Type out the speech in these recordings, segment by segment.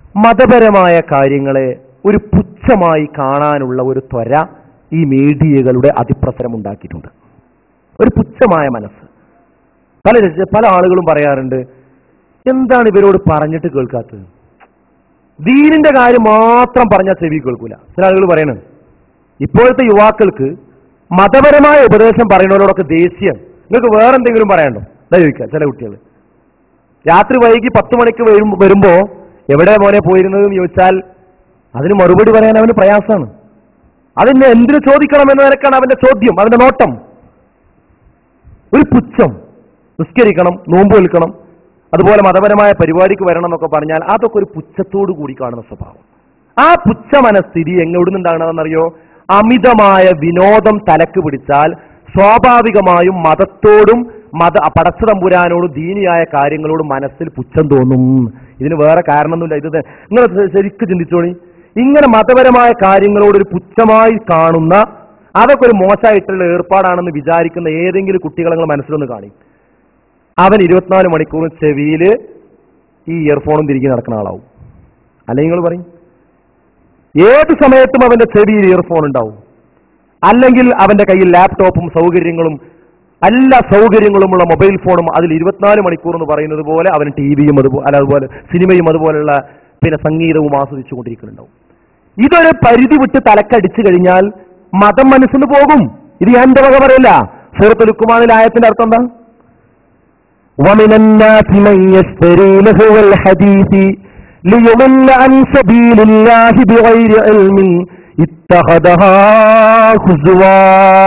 മതപരമായ കാര്യങ്ങളെ ഒരു പുച്ഛമായി കാണാനുള്ള ഒരു ത്വര ഈ മീഡിയകളുടെ അതിപ്രസരം ഉണ്ടാക്കിയിട്ടുണ്ട് ഒരു പുച്ഛമായ മനസ്സ് പല രച- പല ആളുകളും പറയാറുണ്ട് എന്താണ് ഇവരോട് പറഞ്ഞിട്ട് കേൾക്കാത്തത് ദീനിന്റെ കാര്യം മാത്രം പറഞ്ഞാൽ ചെവി കേൾക്കൂല ചില ആളുകൾ പറയണത് ഇപ്പോഴത്തെ യുവാക്കൾക്ക് മതപരമായ ഉപദേശം പറയുന്നവരോടൊക്കെ ദേഷ്യം നിങ്ങൾക്ക് വേറെ എന്തെങ്കിലും പറയാനുണ്ടോ എന്താ ചോദിക്കുക ചില കുട്ടികൾ രാത്രി വൈകി പത്ത് മണിക്ക് വരും വരുമ്പോ എവിടെ മോനെ പോയിരുന്നതെന്ന് ചോദിച്ചാൽ അതിന് മറുപടി പറയാൻ അവന് പ്രയാസമാണ് അതിന് എന്തിനു ചോദിക്കണം എന്ന നിലക്കാണ് അവന്റെ ചോദ്യം അവന്റെ നോട്ടം ഒരു പുച്ഛം നിസ്കരിക്കണം നോമ്പ് നിൽക്കണം അതുപോലെ മതപരമായ പരിപാടിക്ക് വരണം എന്നൊക്കെ പറഞ്ഞാൽ അതൊക്കെ ഒരു പുച്ഛത്തോടു കൂടി കാണുന്ന സ്വഭാവം ആ പുച്ഛ മനസ്ഥിതി എങ്ങോടുന്നുണ്ടാകണമെന്നറിയോ അമിതമായ വിനോദം തലക്ക് പിടിച്ചാൽ സ്വാഭാവികമായും മതത്തോടും മത പടച്ച തമ്പുരാനോടും ദീനിയായ കാര്യങ്ങളോടും മനസ്സിൽ പുച്ഛം തോന്നും ഇതിന് വേറെ കാരണമൊന്നുമില്ല ഇത് നിങ്ങൾ ശരിക്കും ചിന്തിച്ചോളി ഇങ്ങനെ മതപരമായ കാര്യങ്ങളോട് ഒരു പുച്ഛമായി കാണുന്ന അതൊക്കെ ഒരു മോശമായിട്ടുള്ള ഏർപ്പാടാണെന്ന് വിചാരിക്കുന്ന ഏതെങ്കിലും കുട്ടികളെ നിങ്ങൾ മനസ്സിലൊന്ന് കാണി അവൻ ഇരുപത്തിനാല് മണിക്കൂറും ചെവിയിൽ ഈ ഇയർഫോണും തിരികെ നടക്കുന്ന ആളാവും അല്ലെങ്കിൽ നിങ്ങൾ പറയും ഏത് സമയത്തും അവന്റെ ചെവിയിൽ ഇയർഫോൺ ഉണ്ടാവും അല്ലെങ്കിൽ അവന്റെ കയ്യിൽ ലാപ്ടോപ്പും സൗകര്യങ്ങളും എല്ലാ സൗകര്യങ്ങളുമുള്ള മൊബൈൽ ഫോണും അതിൽ ഇരുപത്തിനാല് മണിക്കൂർ എന്ന് പറയുന്നത് പോലെ അവൻ ടി വിയും അതുപോലെ അല്ല അതുപോലെ സിനിമയും അതുപോലുള്ള പിന്നെ സംഗീതവും ആസ്വദിച്ചു കൊണ്ടിരിക്കുന്നുണ്ടാവും ഇതൊരു പരിധി വിട്ട് തലക്കടിച്ചു കഴിഞ്ഞാൽ മതം മനസ്സിന് പോകും ഇത് ഞാൻ എന്റെ വക പറയില്ല സൂറത്ത് ലുക്കുമാനിൽ ആയത്തിന്റെ അർത്ഥം എന്താ ومن الناس من يشتري لهو الحديث ليضل عن سبيل الله بغير علم اتخذها هزوا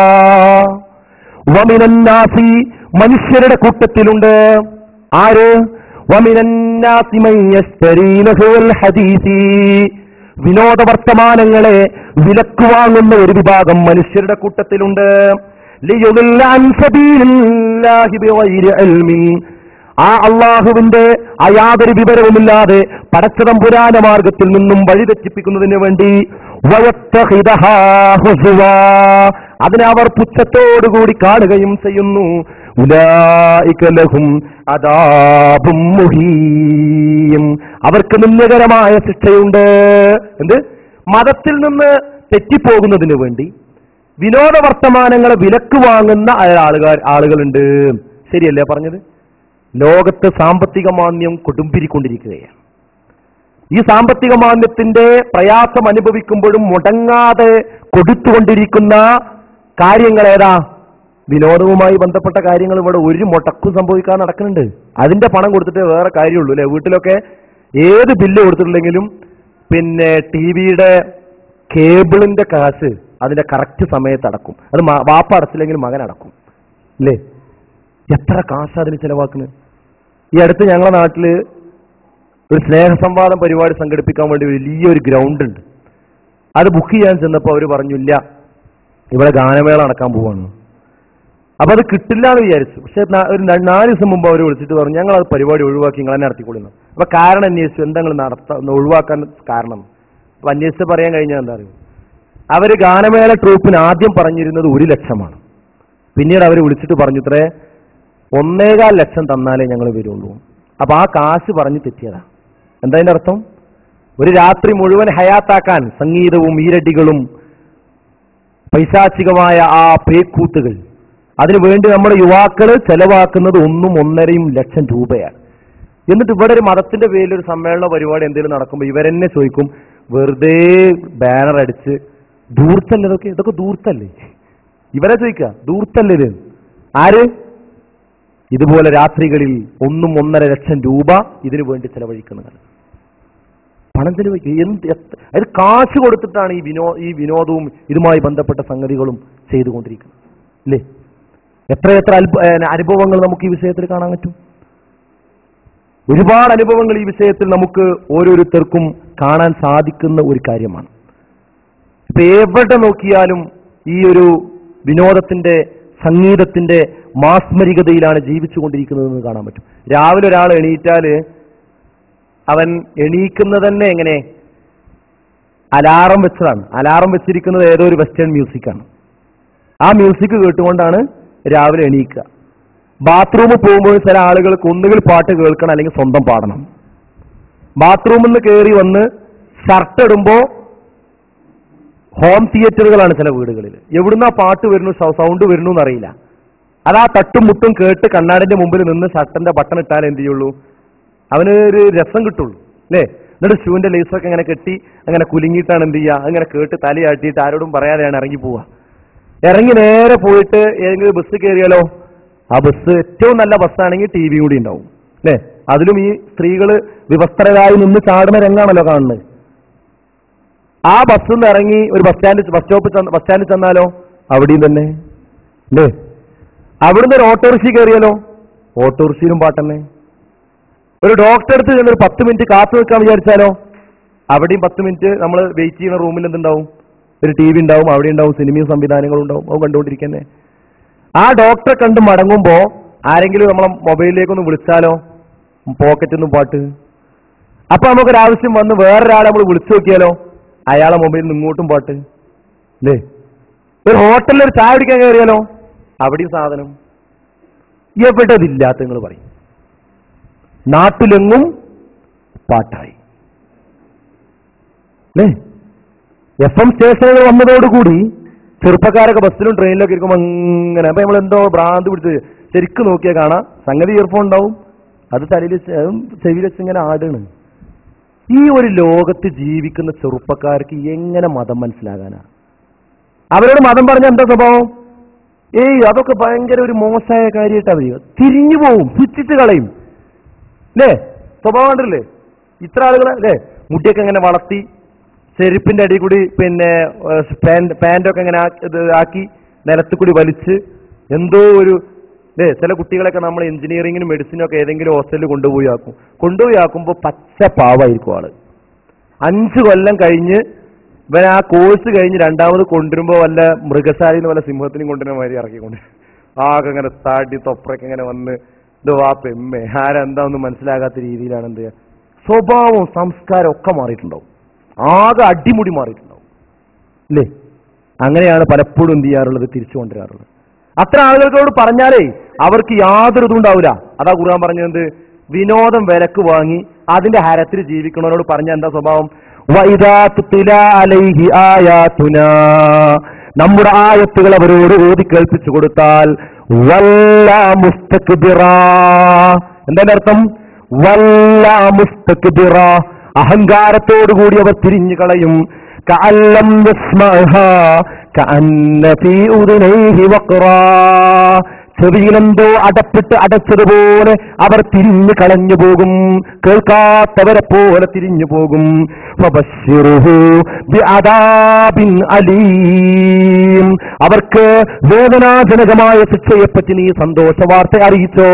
ومن الناس മനുഷ്യരുടെ കൂട്ടത്തിലുണ്ട് ആര് ومن الناس من يشتري لهو الحديث വിനോദ വർത്തമാനങ്ങളെ വിലക്ക് വാങ്ങുന്ന ഒരു വിഭാഗം മനുഷ്യരുടെ കൂട്ടത്തിലുണ്ട് ലിയുദില്ല അൻ സബീലില്ലാഹി ബിഗൈരി ഇൽമിൻ. ആ അള്ളാഹുവിന്റെ ആ യാതൊരു വിവരവുമില്ലാതെ പടച്ചതമ്പുരാന മാർഗത്തിൽ നിന്നും വഴിതെറ്റിപ്പിക്കുന്നതിന് വേണ്ടി വയത്തഹിദഹാ ഹുസുവാ. അതിനെ അവർ പുച്ഛത്തോടുകൂടി കാണുകയും ചെയ്യുന്നു ഉലായിക ലഹും അദാബും മുഹീം. അവർക്ക് നിന്ദകരമായ ശിക്ഷയുണ്ട് എന്ത് മതത്തിൽ നിന്ന് തെറ്റിപ്പോകുന്നതിന് വേണ്ടി വിനോദ വർത്തമാനങ്ങളെ വിലക്ക് വാങ്ങുന്ന ആളുകാർ ആളുകളുണ്ട് ശരിയല്ലേ പറഞ്ഞത് ലോകത്ത് സാമ്പത്തിക മാന്യം കൊടുമ്പിരിക്കൊണ്ടിരിക്കുകയാണ് ഈ സാമ്പത്തിക മാന്യത്തിന്റെ പ്രയാസം അനുഭവിക്കുമ്പോഴും മുടങ്ങാതെ കൊടുത്തുകൊണ്ടിരിക്കുന്ന കാര്യങ്ങൾ ഏതാ വിനോദവുമായി ബന്ധപ്പെട്ട കാര്യങ്ങൾ ഇവിടെ ഒരു മുടക്കും സംഭവിക്കാൻ നടക്കുന്നുണ്ട് അതിന്റെ പണം കൊടുത്തിട്ട് വേറെ കാര്യമുള്ളൂ അല്ലെ വീട്ടിലൊക്കെ ഏത് ബില്ല് കൊടുത്തിട്ടില്ലെങ്കിലും പിന്നെ ടി വിയുടെ കേബിളിന്റെ കാശ് അതിന്റെ കറക്റ്റ് സമയത്ത് അടക്കും അത് മ- വാപ്പ അടച്ചില്ലെങ്കിൽ മകൻ അടക്കും അല്ലേ എത്ര കാശ് അതിന് ചെലവാക്കുന്നത് ഈ അടുത്ത് ഞങ്ങളുടെ നാട്ടില് ഒരു സ്നേഹസംവാദം പരിപാടി സംഘടിപ്പിക്കാൻ വേണ്ടി വലിയൊരു ഗ്രൗണ്ട് ഉണ്ട് അത് ബുക്ക് ചെയ്യാൻ ചെന്നപ്പോൾ അവർ പറഞ്ഞു ഇല്ല ഇവിടെ ഗാനമേള നടക്കാൻ പോവാണ് അപ്പൊ അത് കിട്ടില്ല എന്ന് വിചാരിച്ചു പക്ഷെ ന- ഒരു ന- നാല് ദിവസം മുമ്പ് അവർ വിളിച്ചിട്ട് പറഞ്ഞു ഞങ്ങൾ അത് പരിപാടി ഒഴിവാക്കി നിങ്ങൾ തന്നെ നടത്തിക്കൊള്ളുന്നു അപ്പൊ കാരണം അന്വേഷിച്ചു എന്താ നിങ്ങൾ നടത്ത ഒഴിവാക്കാൻ കാരണം അപ്പൊ അന്വേഷിച്ച് പറയാൻ കഴിഞ്ഞാൽ എന്താ അറിയോ അവര് ഗാനമേള ട്രൂപ്പിന് ആദ്യം പറഞ്ഞിരുന്നത് ഒരു ലക്ഷമാണ് പിന്നീട് അവർ വിളിച്ചിട്ട് പറഞ്ഞു ഇത്രേ ഒന്നേകാൽ ലക്ഷം തന്നാലേ ഞങ്ങൾ വരുള്ളൂ അപ്പൊ ആ കാശ് പറഞ്ഞ് തെറ്റിയതാ എന്താ അതിന്റെ അർത്ഥം ഒരു രാത്രി മുഴുവൻ ഹയാത്താക്കാൻ സംഗീതവും ഈരടികളും പൈശാചികമായ ആ പേക്കൂത്തുകൾ അതിനുവേണ്ടി നമ്മുടെ യുവാക്കള് ചെലവാക്കുന്നത് ഒന്നും ഒന്നരയും ലക്ഷം രൂപയാണ് എന്നിട്ട് ഇവിടെ ഒരു മതത്തിന്റെ പേരിൽ ഒരു സമ്മേളന പരിപാടി എന്തെങ്കിലും നടക്കുമ്പോൾ ഇവരെന്നെ ചോദിക്കും വെറുതെ ബാനർ അടിച്ച് ദൂർത്തല്ലേ ഇതൊക്കെ ഇതൊക്കെ ദൂർത്തല്ലേ ഇവരെ ചോദിക്കുക ദൂർത്തല്ലേ ഇത് ആര് ഇതുപോലെ രാത്രികളിൽ ഒന്നും ഒന്നര ലക്ഷം രൂപ ഇതിനു വേണ്ടി ചെലവഴിക്കുന്നതാണ് പണം ചെലവഴിക്കുക എന്ത് എത്ര- അത് കാശ് കൊടുത്തിട്ടാണ് ഈ വിനോ ഈ വിനോദവും ഇതുമായി ബന്ധപ്പെട്ട സംഗതികളും ചെയ്തുകൊണ്ടിരിക്കുന്നത് അല്ലേ എത്രയെത്ര അത്ഭു- ഏ, അനുഭവങ്ങൾ നമുക്ക് ഈ വിഷയത്തിൽ കാണാൻ പറ്റും ഒരുപാട് അനുഭവങ്ങൾ ഈ വിഷയത്തിൽ നമുക്ക് ഓരോരുത്തർക്കും കാണാൻ സാധിക്കുന്ന ഒരു കാര്യമാണ് ഇപ്പൊ എവിടെ നോക്കിയാലും ഈ ഒരു വിനോദത്തിന്റെ സംഗീതത്തിന്റെ മാസ്മരികതയിലാണ് ജീവിച്ചുകൊണ്ടിരിക്കുന്നതെന്ന് കാണാൻ പറ്റും രാവിലെ ഒരാൾ എണീറ്റാല് അവൻ എണീക്കുന്നത് തന്നെ എങ്ങനെ അലാറം വെച്ചതാണ് അലാറം വെച്ചിരിക്കുന്നത് ഏതോ ഒരു വെസ്റ്റേൺ മ്യൂസിക്കാണ് ആ മ്യൂസിക് കേട്ടുകൊണ്ടാണ് രാവിലെ എണീക്കുക ബാത്റൂമിൽ പോകുമ്പോൾ ചില ആളുകൾക്ക് ഒന്നുകിൽ പാട്ട് കേൾക്കണം അല്ലെങ്കിൽ സ്വന്തം പാടണം ബാത്റൂമിൽ നിന്ന് കയറി വന്ന് ഷർട്ട് ഇടുമ്പോ ഹോം തിയേറ്ററുകളാണ് ചില വീടുകളിൽ എവിടുന്നാ പാട്ട് വരുന്നു സൗ- സൗണ്ട് വരുന്നു എന്നറിയില്ല അതാ തട്ടും മുട്ടും കേട്ട് കണ്ണാടിന്റെ മുമ്പിൽ നിന്ന് ഷർട്ടിന്റെ ബട്ടൺ ഇട്ടാൽ എന്ത് ചെയ്യുള്ളൂ അവന് ഒരു രസം കിട്ടുള്ളൂ അല്ലേ എന്നിട്ട് ഷൂവിന്റെ ലേസൊക്കെ ഇങ്ങനെ കെട്ടി അങ്ങനെ കുലുങ്ങിയിട്ടാണ് എന്ത് ചെയ്യുക അങ്ങനെ കേട്ട് തലയാട്ടിയിട്ട് ആരോടും പറയാതെയാണ് ഇറങ്ങി പോവുക ഇറങ്ങി നേരെ പോയിട്ട് ഏതെങ്കിലും ബസ് കയറിയാലോ ആ ബസ് ഏറ്റവും നല്ല ബസ്സാണെങ്കിൽ ടി വി കൂടി ഉണ്ടാവും അല്ലേ അതിലും ഈ സ്ത്രീകൾ വിവസ്ത്രരായി നിന്ന് ചാടുന്ന രംഗാണല്ലോ കാണുന്നത് ആ ബസ്സിൽ നിന്ന് ഇറങ്ങി ഒരു bus stand bus stop bus സ്റ്റാൻഡിൽ ചെന്നാലോ അവിടെയും തന്നെ അല്ലേ അവിടുന്ന് ഒരു ഓട്ടോറിക്ഷ കയറിയാലോ ഓട്ടോറിക്ഷയിലും പാട്ടന്നെ ഒരു ഡോക്ടറെ അടുത്ത് ചെന്ന് ഒരു പത്ത് മിനിറ്റ് കാത്തു നിൽക്കാൻ വിചാരിച്ചാലോ അവിടെയും പത്ത് മിനിറ്റ് നമ്മൾ വെയിറ്റ് ചെയ്യുന്ന റൂമിൽ എന്തുണ്ടാവും ഒരു ടി വി ഉണ്ടാവും അവിടെ ഉണ്ടാവും സിനിമയും സംവിധാനങ്ങളും ഉണ്ടാവും അത് കണ്ടുകൊണ്ടിരിക്കുന്നേ ആ ഡോക്ടറെ കണ്ട് മടങ്ങുമ്പോ ആരെങ്കിലും നമ്മളെ മൊബൈലിലേക്കൊന്ന് വിളിച്ചാലോ പോക്കറ്റിൽ നിന്നും പാട്ട് അപ്പൊ നമുക്കൊരാവശ്യം വന്ന് വേറൊരാളെ നമ്മൾ വിളിച്ചു നോക്കിയാലോ അയാളെ മൊബൈലിൽ നിന്ന് ഇങ്ങോട്ടും പാട്ട് അല്ലേ ഒരു ഹോട്ടലിൽ ഒരു ചായ കുടിക്കാൻ കയറിയാലോ അവിടെയും സാധനം എവിടെ അതില്ലാത്ത നിങ്ങൾ പറയും നാട്ടിലെങ്ങും പാട്ടായി അല്ലേ എഫ് എം സ്റ്റേഷനുകൾ വന്നതോടുകൂടി ചെറുപ്പക്കാരൊക്കെ ബസ്സിലും ട്രെയിനിലൊക്കെ ഇരിക്കുമ്പോൾ അങ്ങനെ അപ്പൊ നമ്മൾ എന്തോ ഭ്രാന്ത് പിടിച്ച് ശരിക്കും നോക്കിയാൽ കാണാം സംഗതി ഇയർഫോൺ ഉണ്ടാവും അത് തലയിൽ വെച്ച് അതും ചെവിയിൽ വെച്ച് ഇങ്ങനെ ആടാണ് ഈ ഒരു ലോകത്ത് ജീവിക്കുന്ന ചെറുപ്പക്കാർക്ക് എങ്ങനെ മതം മനസ്സിലാകാനാ അവരോട് മതം പറഞ്ഞ എന്താ സ്വഭാവം ഏയ് അതൊക്കെ ഭയങ്കര ഒരു മോശമായ കാര്യമായിട്ടാ വരിക തിരിഞ്ഞു പോവും പുച്ഛിച്ച് കളയും അല്ലേ സ്വഭാവം കണ്ടില്ലേ ഇത്ര ആളുകൾ അല്ലേ മുടിയൊക്കെ ഇങ്ങനെ വളർത്തി ചെരുപ്പിന്റെ അടിയിൽ കൂടി പിന്നെ ഏഹ്, പാന്റ് പാന്റൊക്കെ ഇങ്ങനെ ആ- ഇത് ആക്കി നിലത്ത് കൂടി വലിച്ച് എന്തോ ഒരു അല്ലേ ചില കുട്ടികളൊക്കെ നമ്മൾ എഞ്ചിനീയറിങ്ങിനും മെഡിസിനും ഒക്കെ ഏതെങ്കിലും ഹോസ്റ്റലിൽ കൊണ്ടുപോയി ആക്കും കൊണ്ടുപോയി ആക്കുമ്പോൾ പച്ച പാവായിരിക്കും ആള് അഞ്ച് കൊല്ലം കഴിഞ്ഞ് ഇവൻ ആ കോഴ്സ് കഴിഞ്ഞ് രണ്ടാമത് കൊണ്ടുവരുമ്പോൾ വല്ല മൃഗശാലയിൽ നിന്ന് വല്ല സിംഹത്തിനും കൊണ്ടുവരുന്ന മാതിരി ഇറക്കിക്കൊണ്ട് ആകെ ഇങ്ങനെ താടി തൊപ്പറൊക്കെ ഇങ്ങനെ വന്ന് ഇത് വാ പെമ്മെ ആരെന്താ ഒന്നും മനസ്സിലാകാത്ത രീതിയിലാണ് എന്ത് ചെയ്യുക സ്വഭാവവും സംസ്കാരം ഒക്കെ മാറിയിട്ടുണ്ടാവും ആകെ അടിമുടി മാറിയിട്ടുണ്ടാവും അല്ലേ അങ്ങനെയാണ് പലപ്പോഴും എന്ത് ചെയ്യാറുള്ളത് തിരിച്ചു കൊണ്ടുവരാറുള്ളത് അത്ര ആളുകളോട് പറഞ്ഞാലേ അവർക്ക് യാതൊരു ഇതും ഉണ്ടാവില്ല അതാ ഖുർആൻ പറഞ്ഞത് വിനോദം വിലക്ക് വാങ്ങി അതിന്റെ ഹരത്തിൽ ജീവിക്കണവരോട് പറഞ്ഞ എന്താ സ്വഭാവം വൈദാ തുത്ല അലൈഹി ആയാതുനാ നമ്മുടെ ആയത്തുകൾ അവരോട് ഓതി കേൾപ്പിച്ചു കൊടുത്താൽ വല്ല മുസ്തക്ബിറ എന്താ അർത്ഥം വല്ല മുസ്തക്ബിറ അഹങ്കാരത്തോടുകൂടി അവർ തിരിഞ്ഞു കളയും കഅല്ലം യസ്മഅഹാ കഅന്ന ഫീ ഉദുനൈഹി വഖറാ ചെവിയിലെന്തോ അടപ്പിട്ട് അടച്ചതുപോലെ അവർ തിരിഞ്ഞു കളഞ്ഞു പോകും കേൾക്കാത്തവരെ പോലെ തിരിഞ്ഞു പോകും ഫബശ്ശിറുഹു ബിഅദാബിൻ അലീം അവർക്ക് വേദനാജനകമായ ശിക്ഷയെപ്പറ്റി നീ സന്തോഷ വാർത്ത അറിയിച്ചോ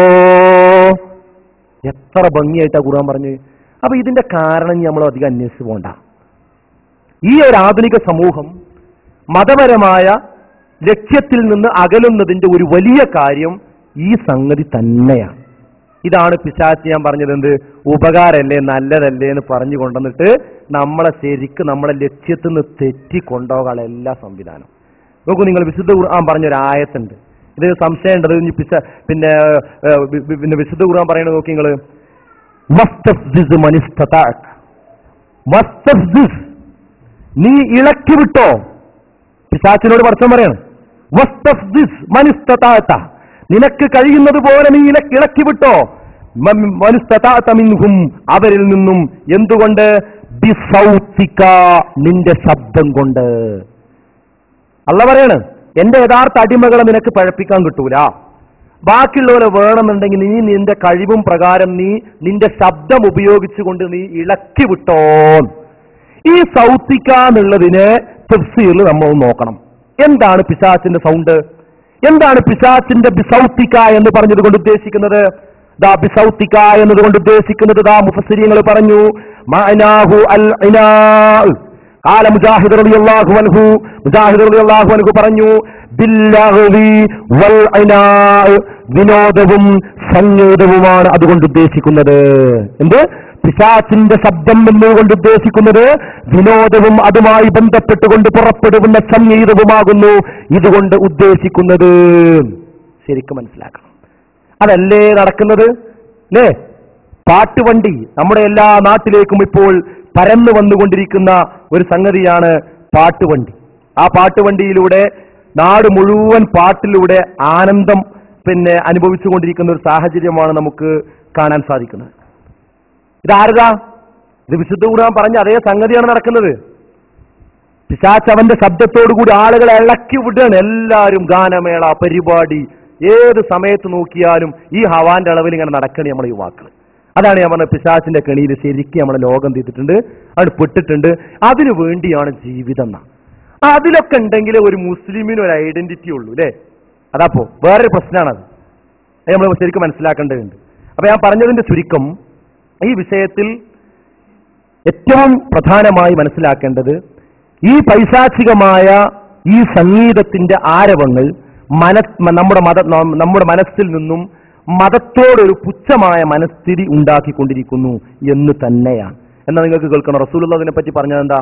എത്ര ഭംഗിയായിട്ടാ ഖുർആൻ പറഞ്ഞ് അപ്പൊ ഇതിന്റെ കാരണം ഇനി നമ്മൾ അധികം അന്വേഷിച്ചു പോണ്ട ഈ ഒരു ആധുനിക സമൂഹം മതപരമായ ലക്ഷ്യത്തിൽ നിന്ന് അകലുന്നതിന്റെ ഒരു വലിയ കാര്യം ഈ സംഗതി തന്നെയാണ് ഇതാണ് പിശാച്ച് ഞാൻ പറഞ്ഞത് എന്ത് ഉപകാരമല്ലേ നല്ലതല്ലേ എന്ന് പറഞ്ഞു കൊണ്ടുവന്നിട്ട് നമ്മളെ ശരിക്ക് നമ്മളെ ലക്ഷ്യത്തിൽ നിന്ന് തെറ്റി കൊണ്ടുപോകാനുള്ള എല്ലാ സംവിധാനം നോക്കൂ നിങ്ങൾ വിശുദ്ധ ഖുർആൻ പറഞ്ഞൊരു ആയത്തുണ്ട് ഇത് സംശയമുണ്ട് ഇത് ഇനി പിശ പിന്നെ ഏഹ്, വി- വി- പിന്നെ വിശുദ്ധ ഖുർആൻ പറയണത് നോക്കി നിങ്ങൾ മസ്തഫ്സിസ് മനിസ്തതാഅക്. മസ്തഫ്സിസ് നീ ഇളക്കി വിട്ടോ പിശാച്ചിനോട് പടച്ചം പറയാണ് വസ്തഫ്സിസ് മനിസ്തതാഅത. നിനക്ക് കഴിയുന്നത് പോലെ നീ ഇളക്കി ഇളക്കി വിട്ടോ മ- മനിസ്തതാഅത മിൻഹും അവരിൽ നിന്നും എന്തുകൊണ്ട് ബിസൗത്തിക നിന്റെ ശബ്ദം കൊണ്ട് അല്ല പറയാണ് എന്റെ യഥാർത്ഥ അടിമകളെ നിനക്ക് പഴപ്പിക്കാൻ കിട്ടൂല ബാക്കിയുള്ളവരെ വേണമെന്നുണ്ടെങ്കിൽ നീ നിന്റെ കഴിവും പ്രകാരം നീ നിന്റെ ശബ്ദം ഉപയോഗിച്ചുകൊണ്ട് നീ ഇളക്കി വിട്ടോ ഈ സൗത്തിക്ക എന്നുള്ളതിന് തഫ്സീറിൽ നമ്മൾ ഒന്ന് നോക്കണം എന്താണ് പിശാച്ചിന്റെ സൗണ്ട് എന്താണ് പിശാച്ചിന്റെ ബിസൗത്തിക്ക എന്ന് പറഞ്ഞത് കൊണ്ട് ഉദ്ദേശിക്കുന്നത് ദാ ബിസൗത്തിക്ക എന്നതുകൊണ്ട് ഉദ്ദേശിക്കുന്നത് ദാ മുഫസ്സിരിങ്ങൾ പറഞ്ഞു മഅനാഹു അൽ ഇനാ കാല മുജാഹിദ് റളിയല്ലാഹു അൻഹു മുജാഹിദ് റളിയല്ലാഹു അൻഹു പറഞ്ഞു ബില്ലഹ്വി വൽ ഇനാ വിനോദവും സംഗീതവുമാണ് അതുകൊണ്ട് ഉദ്ദേശിക്കുന്നത് എന്ത് പിശാച്ചിന്റെ ശബ്ദം എന്നുകൊണ്ട് ഉദ്ദേശിക്കുന്നത് വിനോദവും അതുമായി ബന്ധപ്പെട്ടുകൊണ്ട് പുറപ്പെടുന്ന സംഗീതവുമാകുന്നു ഇതുകൊണ്ട് ഉദ്ദേശിക്കുന്നത് ശരിക്കും മനസ്സിലാക്കണം അതല്ലേ നടക്കുന്നത് അല്ലേ പാട്ടുവണ്ടി നമ്മുടെ എല്ലാ നാട്ടിലേക്കും ഇപ്പോൾ പരന്നു വന്നുകൊണ്ടിരിക്കുന്ന ഒരു സംഗതിയാണ് പാട്ടുവണ്ടി ആ പാട്ടുവണ്ടിയിലൂടെ നാട് മുഴുവൻ പാട്ടിലൂടെ ആനന്ദം പിന്നെ അനുഭവിച്ചുകൊണ്ടിരിക്കുന്ന ഒരു സാഹചര്യമാണ് നമുക്ക് കാണാൻ സാധിക്കുന്നത് ഇതാരതാ ഇത് വിശുദ്ധ ഖുർആൻ പറഞ്ഞ അതേ സംഗതിയാണ് നടക്കുന്നത് പിശാച്ച് അവന്റെ ശബ്ദത്തോടുകൂടി ആളുകളെ ഇളക്കി വിടുകയാണ് എല്ലാവരും ഗാനമേള പരിപാടി ഏത് സമയത്ത് നോക്കിയാലും ഈ ഹവാന്റെ അളവിൽ ഇങ്ങനെ നടക്കണേ നമ്മുടെ യുവാക്കൾ അതാണ് ഞാൻ പറഞ്ഞത് പിശാച്ചിന്റെ കെണിയിൽ ശരിക്കും നമ്മളെ ലോകം തീർത്തിട്ടുണ്ട് അത് പെട്ടിട്ടുണ്ട് അതിനു വേണ്ടിയാണ് ജീവിതം എന്നാ അതിലൊക്കെ ഉണ്ടെങ്കിൽ ഒരു മുസ്ലിമിന് ഒരു ഐഡന്റിറ്റി ഉള്ളൂ അല്ലേ അതാപ്പോ വേറൊരു പ്രശ്നമാണത് അത് നമ്മൾ ശരിക്കും മനസ്സിലാക്കേണ്ടതുണ്ട് അപ്പൊ ഞാൻ പറഞ്ഞതിന്റെ ചുരുക്കം ഈ വിഷയത്തിൽ ഏറ്റവും പ്രധാനമായി മനസ്സിലാക്കേണ്ടത് ഈ പൈശാചികമായ ഈ സംഗീതത്തിന്റെ ആരവങ്ങൾ മന നമ്മുടെ മത നമ്മുടെ മനസ്സിൽ നിന്നും മതത്തോടൊരു പുച്ഛമായ മനസ്ഥിതി ഉണ്ടാക്കിക്കൊണ്ടിരിക്കുന്നു എന്ന് തന്നെയാണ് എന്നാ നിങ്ങൾക്ക് കേൾക്കണം റസൂൽ അതിനെ പറ്റി പറഞ്ഞത് എന്താ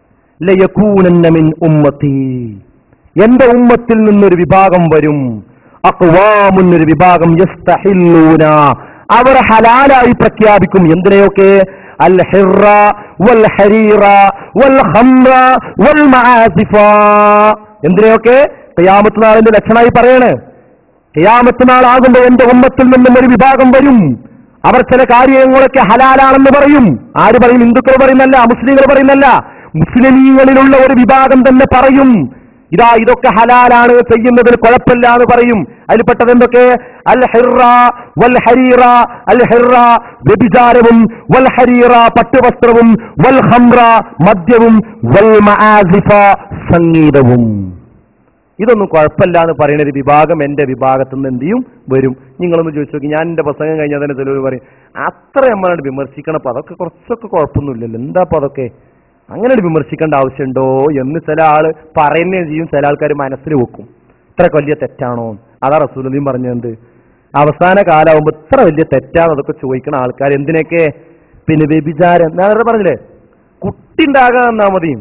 ലയകൂനന്ന മിൻ ഉമ്മത്തി എന്റെ ഉമ്മത്തിൽ നിന്നൊരു വിഭാഗം വരും അക്വാമുൻ ഒരു വിഭാഗം യസ്തഹില്ലൂന അവർ ഹലാലായി പ്രഖ്യാപിക്കും എന്തിനെയൊക്കെ അൽ ഹിറ വൽ ഹരീറ വൽ ഖംറ വൽ മആസിഫ എന്തിനെയൊക്കെ ഖിയാമത്ത് നാളിന്റെ ലക്ഷണമായി പറയാണ് ഖിയാമത്ത് നാളാകുമ്പോൾ എന്റെ ഉമ്മത്തിൽ നിന്നും ഒരു വിഭാഗം വരും അവർ ചില കാര്യങ്ങളൊക്കെ ഹലാലാണെന്ന് പറയും ആര് പറയും ഹിന്ദുക്കൾ പറയുന്നല്ല മുസ്ലിങ്ങൾ പറയുന്നല്ല മുസ്ലിമീങ്ങളിലുള്ള ഒരു വിഭാഗം തന്നെ പറയും ഇതാ ഇതൊക്കെ ഹലാലാണ് ചെയ്യുന്നതിൽ കുഴപ്പമില്ല എന്ന് പറയും അതിൽപ്പെട്ടത് എന്തൊക്കെ അൽ ഹിറ വൽ ഹരീറ അൽ ഹിറ വ്യഭിചാരവും വൽ ഹരീറ പട്ടുവസ്ത്രവും വൽ ഹംറ മദ്യവും വൽ മആസിഫ സംഗീതവും ഇതൊന്നും കുഴപ്പമില്ല എന്ന് പറയുന്ന ഒരു വിഭാഗം എന്റെ വിഭാഗത്തു നിന്ന് എന്ത് ചെയ്യും വരും നിങ്ങളൊന്ന് ചോദിച്ചു നോക്കി ഞാൻ എന്റെ പ്രസംഗം കഴിഞ്ഞാൽ തന്നെ ചിലർ പറയും അത്ര നമ്മളാണ് വിമർശിക്കണം അപ്പൊ അതൊക്കെ കുറച്ചൊക്കെ കുഴപ്പമൊന്നുമില്ലല്ലോ എന്താ അപ്പൊ അതൊക്കെ അങ്ങനെ ഒരു വിമർശിക്കേണ്ട ആവശ്യമുണ്ടോ എന്ന് ചില ആള് പറയുന്നേ ചെയ്യും ചില ആൾക്കാർ മനസ്സിൽ വെക്കും ഇത്രയൊക്കെ വലിയ തെറ്റാണോ അതാ റസൂലതയും പറഞ്ഞത് അവസാന കാലാവുമ്പോ ഇത്ര വലിയ തെറ്റാണ് അതൊക്കെ ചോദിക്കണ ആൾക്കാർ എന്തിനൊക്കെ പിന്നെ വ്യഭിചാരം ഞാൻ നേരത്തെ പറഞ്ഞില്ലേ കുട്ടി ഉണ്ടാകാൻ തന്നാ മതിയും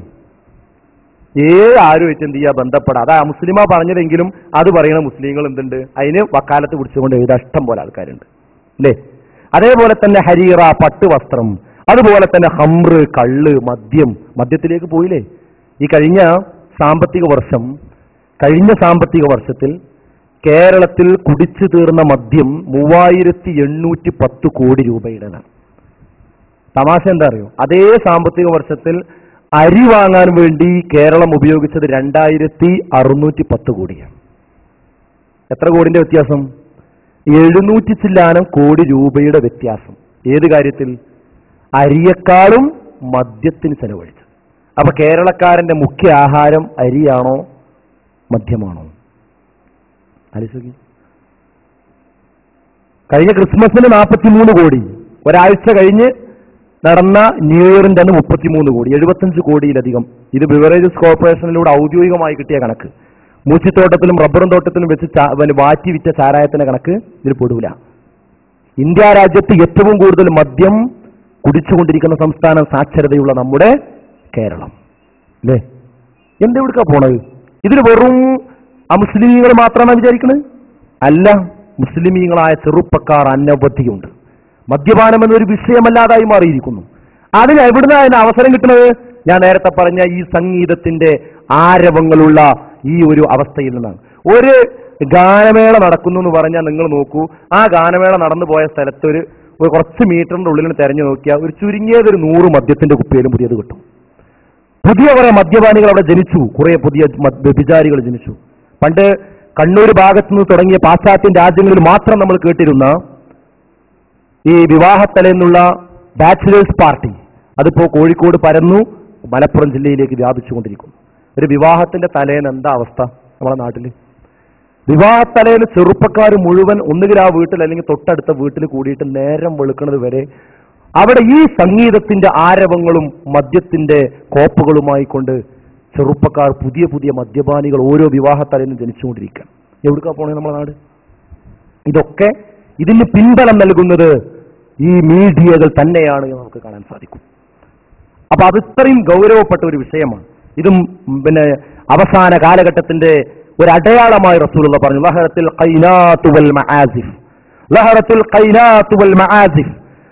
ഏത് ആരുമായിട്ട് എന്ത് ചെയ്യാ ബന്ധപ്പെടാം അതാ മുസ്ലിമാ പറഞ്ഞതെങ്കിലും അത് പറയണ മുസ്ലിങ്ങൾ എന്തുണ്ട് അതിന് വക്കാലത്ത് പിടിച്ചുകൊണ്ട് എഴുതാൻ ഇഷ്ടം പോലെ ആൾക്കാരുണ്ട് അല്ലേ അതേപോലെ തന്നെ ഹരീറ പട്ടുവസ്ത്രം അതുപോലെ തന്നെ ഹംറ് കള്ള് മദ്യം മദ്യത്തിലേക്ക് പോയില്ലേ ഈ കഴിഞ്ഞ സാമ്പത്തിക വർഷം കഴിഞ്ഞ സാമ്പത്തിക വർഷത്തിൽ കേരളത്തിൽ കുടിച്ചു തീർന്ന മദ്യം മൂവായിരത്തി എണ്ണൂറ്റി പത്ത് കോടി രൂപയുടേതാണ് തമാശ എന്താ അറിയോ അതേ സാമ്പത്തിക വർഷത്തിൽ അരി വാങ്ങാൻ വേണ്ടി കേരളം ഉപയോഗിച്ചത് രണ്ടായിരത്തി അറുന്നൂറ്റി പത്ത് കോടിയാണ് എത്ര കോടിന്റെ വ്യത്യാസം എഴുന്നൂറ്റി ചില്ലാനം കോടി രൂപയുടെ വ്യത്യാസം ഏത് കാര്യത്തിൽ അരിയേക്കാളും മദ്യത്തിന് ചെലവഴിച്ചു അപ്പൊ കേരളക്കാരന്റെ മുഖ്യ ആഹാരം അരിയാണോ മദ്യമാണോ ആലോചിച്ച് കഴിഞ്ഞ ക്രിസ്മസിന് നാൽപ്പത്തിമൂന്ന് കോടി ഒരാഴ്ച കഴിഞ്ഞ് നടന്ന ന്യൂ ഇയറിന്റെ അന്ന് മുപ്പത്തിമൂന്ന് കോടി എഴുപത്തഞ്ച് കോടിയിലധികം ഇത് ബിവറേജസ് കോർപ്പറേഷനിലൂടെ ഔദ്യോഗികമായി കിട്ടിയ കണക്ക് മൂച്ചിത്തോട്ടത്തിലും റബ്ബറും തോട്ടത്തിലും വെച്ച് ചാ- പിന്നെ വാറ്റി വിറ്റ ചാരായത്തിന്റെ കണക്ക് ഇതിൽ പെടൂല ഇന്ത്യ രാജ്യത്ത് ഏറ്റവും കൂടുതൽ മദ്യം കുടിച്ചുകൊണ്ടിരിക്കുന്ന സംസ്ഥാനം സാക്ഷരതയുള്ള നമ്മുടെ കേരളം അല്ലേ എന്തെവിടുക്കാ പോണത് ഇതിൽ വെറും അമുസ്ലിമീങ്ങൾ മാത്രമാണ് വിചാരിക്കുന്നത് അല്ല മുസ്ലിമീങ്ങളായ ചെറുപ്പക്കാർ അനവധിയുണ്ട് മദ്യപാനം എന്നൊരു വിഷയമല്ലാതായി മാറിയിരിക്കുന്നു അതിന് എവിടുന്നാ അതിന് അവസരം കിട്ടുന്നത് ഞാൻ നേരത്തെ പറഞ്ഞ ഈ സംഗീതത്തിന്റെ ആരവങ്ങളുള്ള ഈ ഒരു അവസ്ഥയിൽ നിന്നാണ് ഒരു ഗാനമേള നടക്കുന്നു എന്ന് പറഞ്ഞാൽ നിങ്ങൾ നോക്കൂ ആ ഗാനമേള നടന്നു പോയ സ്ഥലത്ത് ഒരു ഒരു കുറച്ച് മീറ്ററിന്റെ ഉള്ളിൽ നിന്ന് തെരഞ്ഞു നോക്കിയാൽ ഒരു ചുരുങ്ങിയത് ഒരു നൂറ് മദ്യത്തിന്റെ കുപ്പിയിലും പുതിയത് കിട്ടും പുതിയ കുറെ മദ്യപാനികൾ അവിടെ ജനിച്ചു കുറെ പുതിയ മദ്- വ്യഭിചാരികൾ ജനിച്ചു പണ്ട് കണ്ണൂർ ഭാഗത്തു നിന്ന് തുടങ്ങിയ പാശ്ചാത്യ രാജ്യങ്ങളിൽ മാത്രം നമ്മൾ കേട്ടിരുന്ന ഈ വിവാഹത്തലേന്നുള്ള ബാച്ചിലേഴ്സ് പാർട്ടി അതിപ്പോ കോഴിക്കോട് പരന്നു മലപ്പുറം ജില്ലയിലേക്ക് വ്യാപിച്ചുകൊണ്ടിരിക്കുന്നു ഒരു വിവാഹത്തിന്റെ തലേന്ന് എന്താ അവസ്ഥ നമ്മുടെ നാട്ടിൽ വിവാഹത്തലേന്ന് ചെറുപ്പക്കാർ മുഴുവൻ ഒന്നുകിൽ ആ വീട്ടിൽ അല്ലെങ്കിൽ തൊട്ടടുത്ത വീട്ടിൽ കൂടിയിട്ട് നേരം വെളുക്കുന്നത് വരെ അവിടെ ഈ സംഗീതത്തിന്റെ ആരവങ്ങളും മദ്യത്തിന്റെ കോപ്പുകളുമായി കൊണ്ട് ചെറുപ്പക്കാർ പുതിയ പുതിയ മദ്യപാനികൾ ഓരോ വിവാഹത്തലേന്ന് ജനിച്ചുകൊണ്ടിരിക്കുക എവിടുക്കാ പോണേ നമ്മുടെ നാട് ഇതൊക്കെ ഇതിന് പിൻബലം നൽകുന്നത് ഈ മീഡിയകൾ തന്നെയാണ് എന്ന് നമുക്ക് കാണാൻ സാധിക്കും അപ്പൊ അത് ഇത്രയും ഗൗരവപ്പെട്ട ഒരു വിഷയമാണ് ഇതും ഉം, പിന്നെ അവസാന കാലഘട്ടത്തിന്റെ ഒരു അടയാളമായി റസൂലുള്ള പറഞ്ഞു ലഹറത്തിൽ ഖൈനാത്തു വൽ മആസിഫ് ലഹറത്തിൽ ഖൈനാത്തു വൽ മആസിഫ്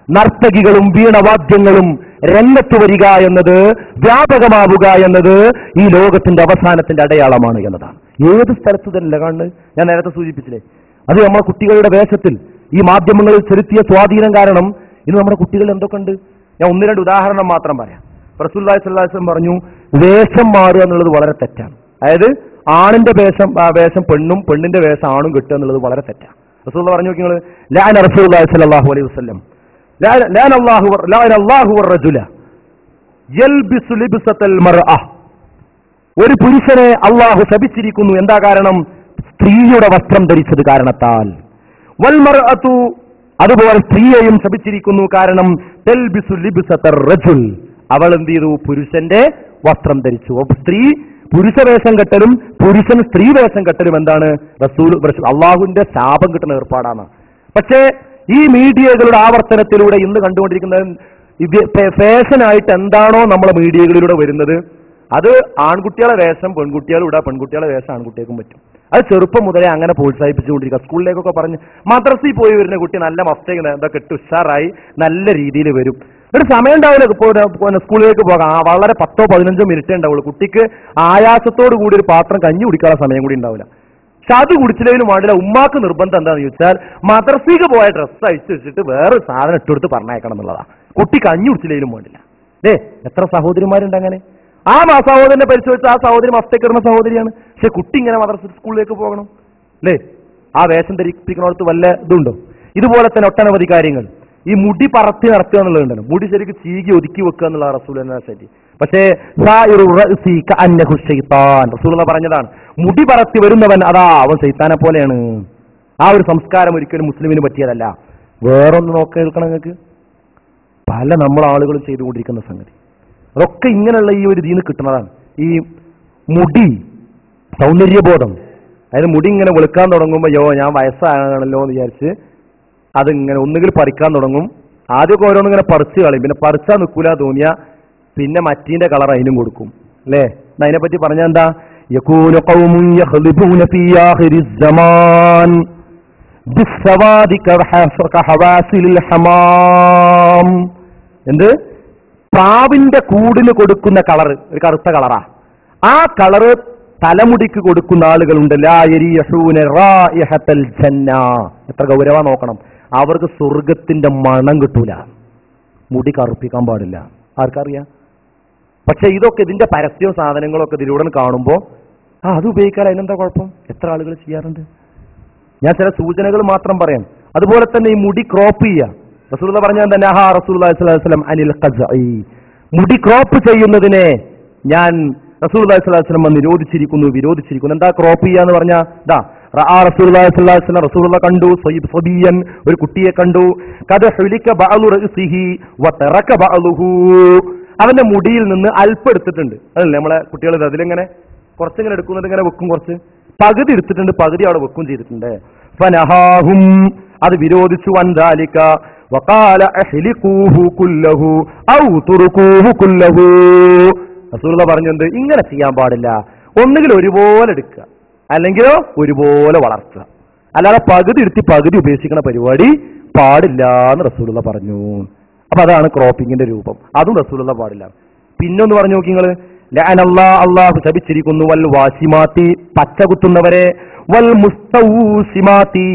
നർത്തകികളും വീണവാദ്യങ്ങളും രംഗത്ത് വരിക എന്നത് വ്യാപകമാവുക എന്നത് ഈ ലോകത്തിന്റെ അവസാനത്തിന്റെ അടയാളമാണ് എന്നതാണ് ഏത് സ്ഥലത്ത് തന്നെ കാണുന്നത് ഞാൻ നേരത്തെ സൂചിപ്പിച്ചില്ലേ അത് നമ്മുടെ കുട്ടികളുടെ വേഷത്തിൽ ഈ മാധ്യമങ്ങളിൽ ചെലുത്തിയ സ്വാധീനം കാരണം ഇന്ന് നമ്മുടെ കുട്ടികൾ എന്തൊക്കെ ഉണ്ട് ഞാൻ ഒന്ന് രണ്ട് ഉദാഹരണം മാത്രം പറയാം റസൂല്ലാഹി സ്വല്ലല്ലാഹു അലൈഹി വസല്ലം പറഞ്ഞു വേഷം മാറുക എന്നുള്ളത് വളരെ തെറ്റാണ് അതായത് ആണിന്റെ വേഷം ആ വേഷം പെണ്ണും പെണ്ണിന്റെ വേഷം ആണും കിട്ടുക എന്നുള്ളത് വളരെ തെറ്റാണ് റസൂൽ പറഞ്ഞു നോക്കി നിങ്ങൾ ലാൻ റസൂലുള്ളാഹി സ്വല്ലല്ലാഹു അലൈഹി വസല്ലം ലാൻ- ലാൻ അല്ലാഹു വർ- ലാൻ അല്ലാഹു വർ-റജുല യൽബിസു ലിബ്സത്തൽ മർഅ ഒരു പുരുഷനെ അള്ളാഹു ശപിച്ചിരിക്കുന്നു എന്താ കാരണം സ്ത്രീയുടെ വസ്ത്രം ധരിച്ചത് കാരണത്താൽ വൽമർഅതു അതുപോലെ സ്ത്രീയെയും ശപിച്ചിരിക്കുന്നു കാരണം തെൽബിസു ലിബ്സത്തർ റജുൽ അവൾ എന്ത് ചെയ്തു പുരുഷന്റെ വസ്ത്രം ധരിച്ചു അപ്പൊ സ്ത്രീ പുരുഷവേഷം കെട്ടലും പുരുഷൻ സ്ത്രീ വേഷം കെട്ടലും എന്താണ് റസൂൽ അള്ളാഹുവിന്റെ ശാപം കിട്ടുന്ന ഏർപ്പാടാണ് പക്ഷേ ഈ മീഡിയകളുടെ ആവർത്തനത്തിലൂടെ ഇന്ന് കണ്ടുകൊണ്ടിരിക്കുന്നത് ഇത് ഫാഷനായിട്ട് എന്താണോ നമ്മളെ മീഡിയകളിലൂടെ വരുന്നത് അത് ആൺകുട്ടികളെ വേഷം പെൺകുട്ടികളും ഇടാം പെൺകുട്ടികളെ വേഷം ആൺകുട്ടികൾക്കും പറ്റും അത് ചെറുപ്പം മുതലേ അങ്ങനെ പ്രോത്സാഹിപ്പിച്ചുകൊണ്ടിരിക്കുക സ്കൂളിലേക്കൊക്കെ പറഞ്ഞ് മദ്രസയിൽ പോയി വരുന്ന കുട്ടി നല്ല മഫ്തേ ഇതൊക്കെ ഇട്ട് ഉഷാറായി നല്ല രീതിയിൽ വരും ഒരു സമയം ഉണ്ടാവില്ല ഇപ്പോൾ പിന്നെ സ്കൂളിലേക്ക് പോകാം ആ വളരെ പത്തോ പതിനഞ്ചോ മിനിറ്റേ ഉണ്ടാവുള്ളൂ കുട്ടിക്ക് ആയാസത്തോടു കൂടി ഒരു പാത്രം കഞ്ഞി കുടിക്കാനുള്ള സമയം കൂടി ഉണ്ടാവില്ല പക്ഷെ അത് കുടിച്ചില്ലെങ്കിലും വേണ്ടില്ല ഉമ്മാക്ക് നിർബന്ധം എന്താണെന്ന് ചോദിച്ചാൽ മദ്രസയ്ക്ക് പോയ ഡ്രസ്സ് അഴിച്ചു വെച്ചിട്ട് വേറെ സാധനം ഇട്ടെടുത്ത് പറഞ്ഞയക്കണം എന്നുള്ളതാ കുട്ടി കഞ്ഞി കുടിച്ചില്ലെങ്കിലും വേണ്ടില്ല ഏ എത്ര സഹോദരിമാരുണ്ട് അങ്ങനെ ആ മാ സഹോദരനെ പരിശോധിച്ച് ആ സഹോദരി മസ്തേക്ക് ഇടുന്ന സഹോദരിയാണ് പക്ഷെ കുട്ടി ഇങ്ങനെ മദ്രസ സ്കൂളിലേക്ക് പോകണം അല്ലേ ആ വേഷം ധരിപ്പിക്കണോടത്ത് വല്ല ഇതുണ്ടോ ഇതുപോലെ തന്നെ ഒട്ടനവധി കാര്യങ്ങൾ ഈ മുടി പറത്തി നടത്തുക എന്നുള്ളതുണ്ടല്ലോ മുടി ശരിക്കും ചീകി ഒതുക്കി വെക്കുക എന്നുള്ള റസൂൽ എന്ന ശരി പക്ഷേ റസൂൽ പറഞ്ഞതാണ് മുടി പറത്തി വരുന്നവൻ അതാ അവൻ സൈത്താനെ പോലെയാണ് ആ ഒരു സംസ്കാരം ഒരിക്കലും മുസ്ലിമിന് പറ്റിയതല്ല വേറൊന്ന് നോക്കി കേൾക്കണം നിങ്ങൾക്ക് പല നമ്മൾ ആളുകളും ചെയ്തുകൊണ്ടിരിക്കുന്ന സംഗതി അതൊക്കെ ഇങ്ങനെയുള്ള ഈ ഒരു ഇതിന്ന് കിട്ടുന്നതാണ് ഈ മുടി സൗന്ദര്യബോധം അതായത് മുടി ഇങ്ങനെ വെളുക്കാൻ തുടങ്ങുമ്പോൾ യോ ഞാൻ വയസ്സാകണല്ലോ എന്ന് വിചാരിച്ച് അതിങ്ങനെ ഒന്നുകിൽ പറിക്കാൻ തുടങ്ങും ആദ്യമൊക്കെ ഓരോന്നും ഇങ്ങനെ പറിച്ച് കളയും പിന്നെ പറിച്ചാൽ നിൽക്കൂല തോന്നിയ പിന്നെ മറ്റീന്റെ കളർ അതിനും കൊടുക്കും അല്ലേ എന്നാ അതിനെപ്പറ്റി പറഞ്ഞാൽ എന്താ യകൂന ഖൗമുൻ യഖ്ലിബൂന ഫീ ആഖിരിസ് സമാൻ ബിസ്സവാദി കഹ- കഹവാസിലിൽ ഹമാം എന്ത് പ്രാവിന്റെ കൂടിന് കൊടുക്കുന്ന കളർ ഒരു കറുത്ത കളറാ ആ കളറ് തലമുടിക്ക് കൊടുക്കുന്ന ആളുകളുണ്ട് ലാ യരിയഹൂന റായിഹത്തൽ ജന്ന എത്ര ഗൗരവ നോക്കണം അവർക്ക് സ്വർഗത്തിന്റെ മണം കിട്ടൂല മുടി കറുപ്പിക്കാൻ പാടില്ല ആർക്കറിയാം പക്ഷെ ഇതൊക്കെ ഇതിന്റെ പരസ്യവും സാധനങ്ങളും ഒക്കെ ഇതിലൂടെ കാണുമ്പോൾ ആ അത് ഉപയോഗിക്കാൻ അതിനെന്താ കുഴപ്പം എത്ര ആളുകൾ ചെയ്യാറുണ്ട് ഞാൻ ചില സൂചനകൾ മാത്രം പറയാം അതുപോലെ തന്നെ ഈ മുടി ക്രോപ്പ് ചെയ്യുക റസൂൽ പറഞ്ഞാൽ തന്നെ ആഹാ റസൂൽ വസ്ലം അനിൽ ഖസ്ഈ. മുടി ക്രോപ്പ് ചെയ്യുന്നതിനെ ഞാൻ റസൂൽ വസ്ലം നിരോധിച്ചിരിക്കുന്നു വിരോധിച്ചിരിക്കുന്നു എന്താ ക്രോപ്പ് ചെയ്യുക എന്ന് പറഞ്ഞാൽ ദാ റആ റസൂലുള്ളാഹി സ്വല്ലല്ലാഹു അലൈഹി വസല്ലം റസൂലുള്ള കണ്ടു സ്വയീബ് സ്വബിയൻ ഒരു കുട്ടിയെ കണ്ടു കദ ഹുലിക ബഅലു റഅസിഹി വ തറക ബഅലുഹു അവന്റെ മുടിയിൽ നിന്ന് അല്പം എടുത്തിട്ടുണ്ട് അതല്ലേ നമ്മളെ കുട്ടികൾ അതിലിങ്ങനെ കുറച്ചിങ്ങനെ എടുക്കുന്നത് ഇങ്ങനെ വെക്കും കുറച്ച് പകുതി എടുത്തിട്ടുണ്ട് പകുതി അവിടെ വെക്കും ചെയ്തിട്ടുണ്ട് ഫനഹാഹും അത് വിരോധിച്ചു വൻദാലിക വഖാല അഹ്ലിഖൂഹു കുല്ലഹു ഔ തുറുകൂഹു കുല്ലഹു റസൂലുള്ള പറഞ്ഞത് ഇങ്ങനെ ചെയ്യാൻ പാടില്ല ഒന്നുകിൽ ഒരുപോലെ എടുക്കുക അല്ലെങ്കിലോ ഒരുപോലെ വളർത്തുക അല്ലാതെ പകുതി എടുത്തി പകുതി ഉപേക്ഷിക്കുന്ന പരിപാടി പാടില്ല എന്ന് റസൂലുള്ള പറഞ്ഞു അപ്പൊ അതാണ് ക്രോപ്പിങ്ങിന്റെ രൂപം അതും റസൂലുള്ള പാടില്ല പിന്നൊന്ന് പറഞ്ഞു നോക്കി നിങ്ങള് ലഅനല്ലാ അള്ളാഹു ശപിച്ചിരിക്കുന്നു വൽ വാശിമാത്തി പച്ച കുത്തുന്നവരെ വൽ മുസ്തൗസിമാത്തി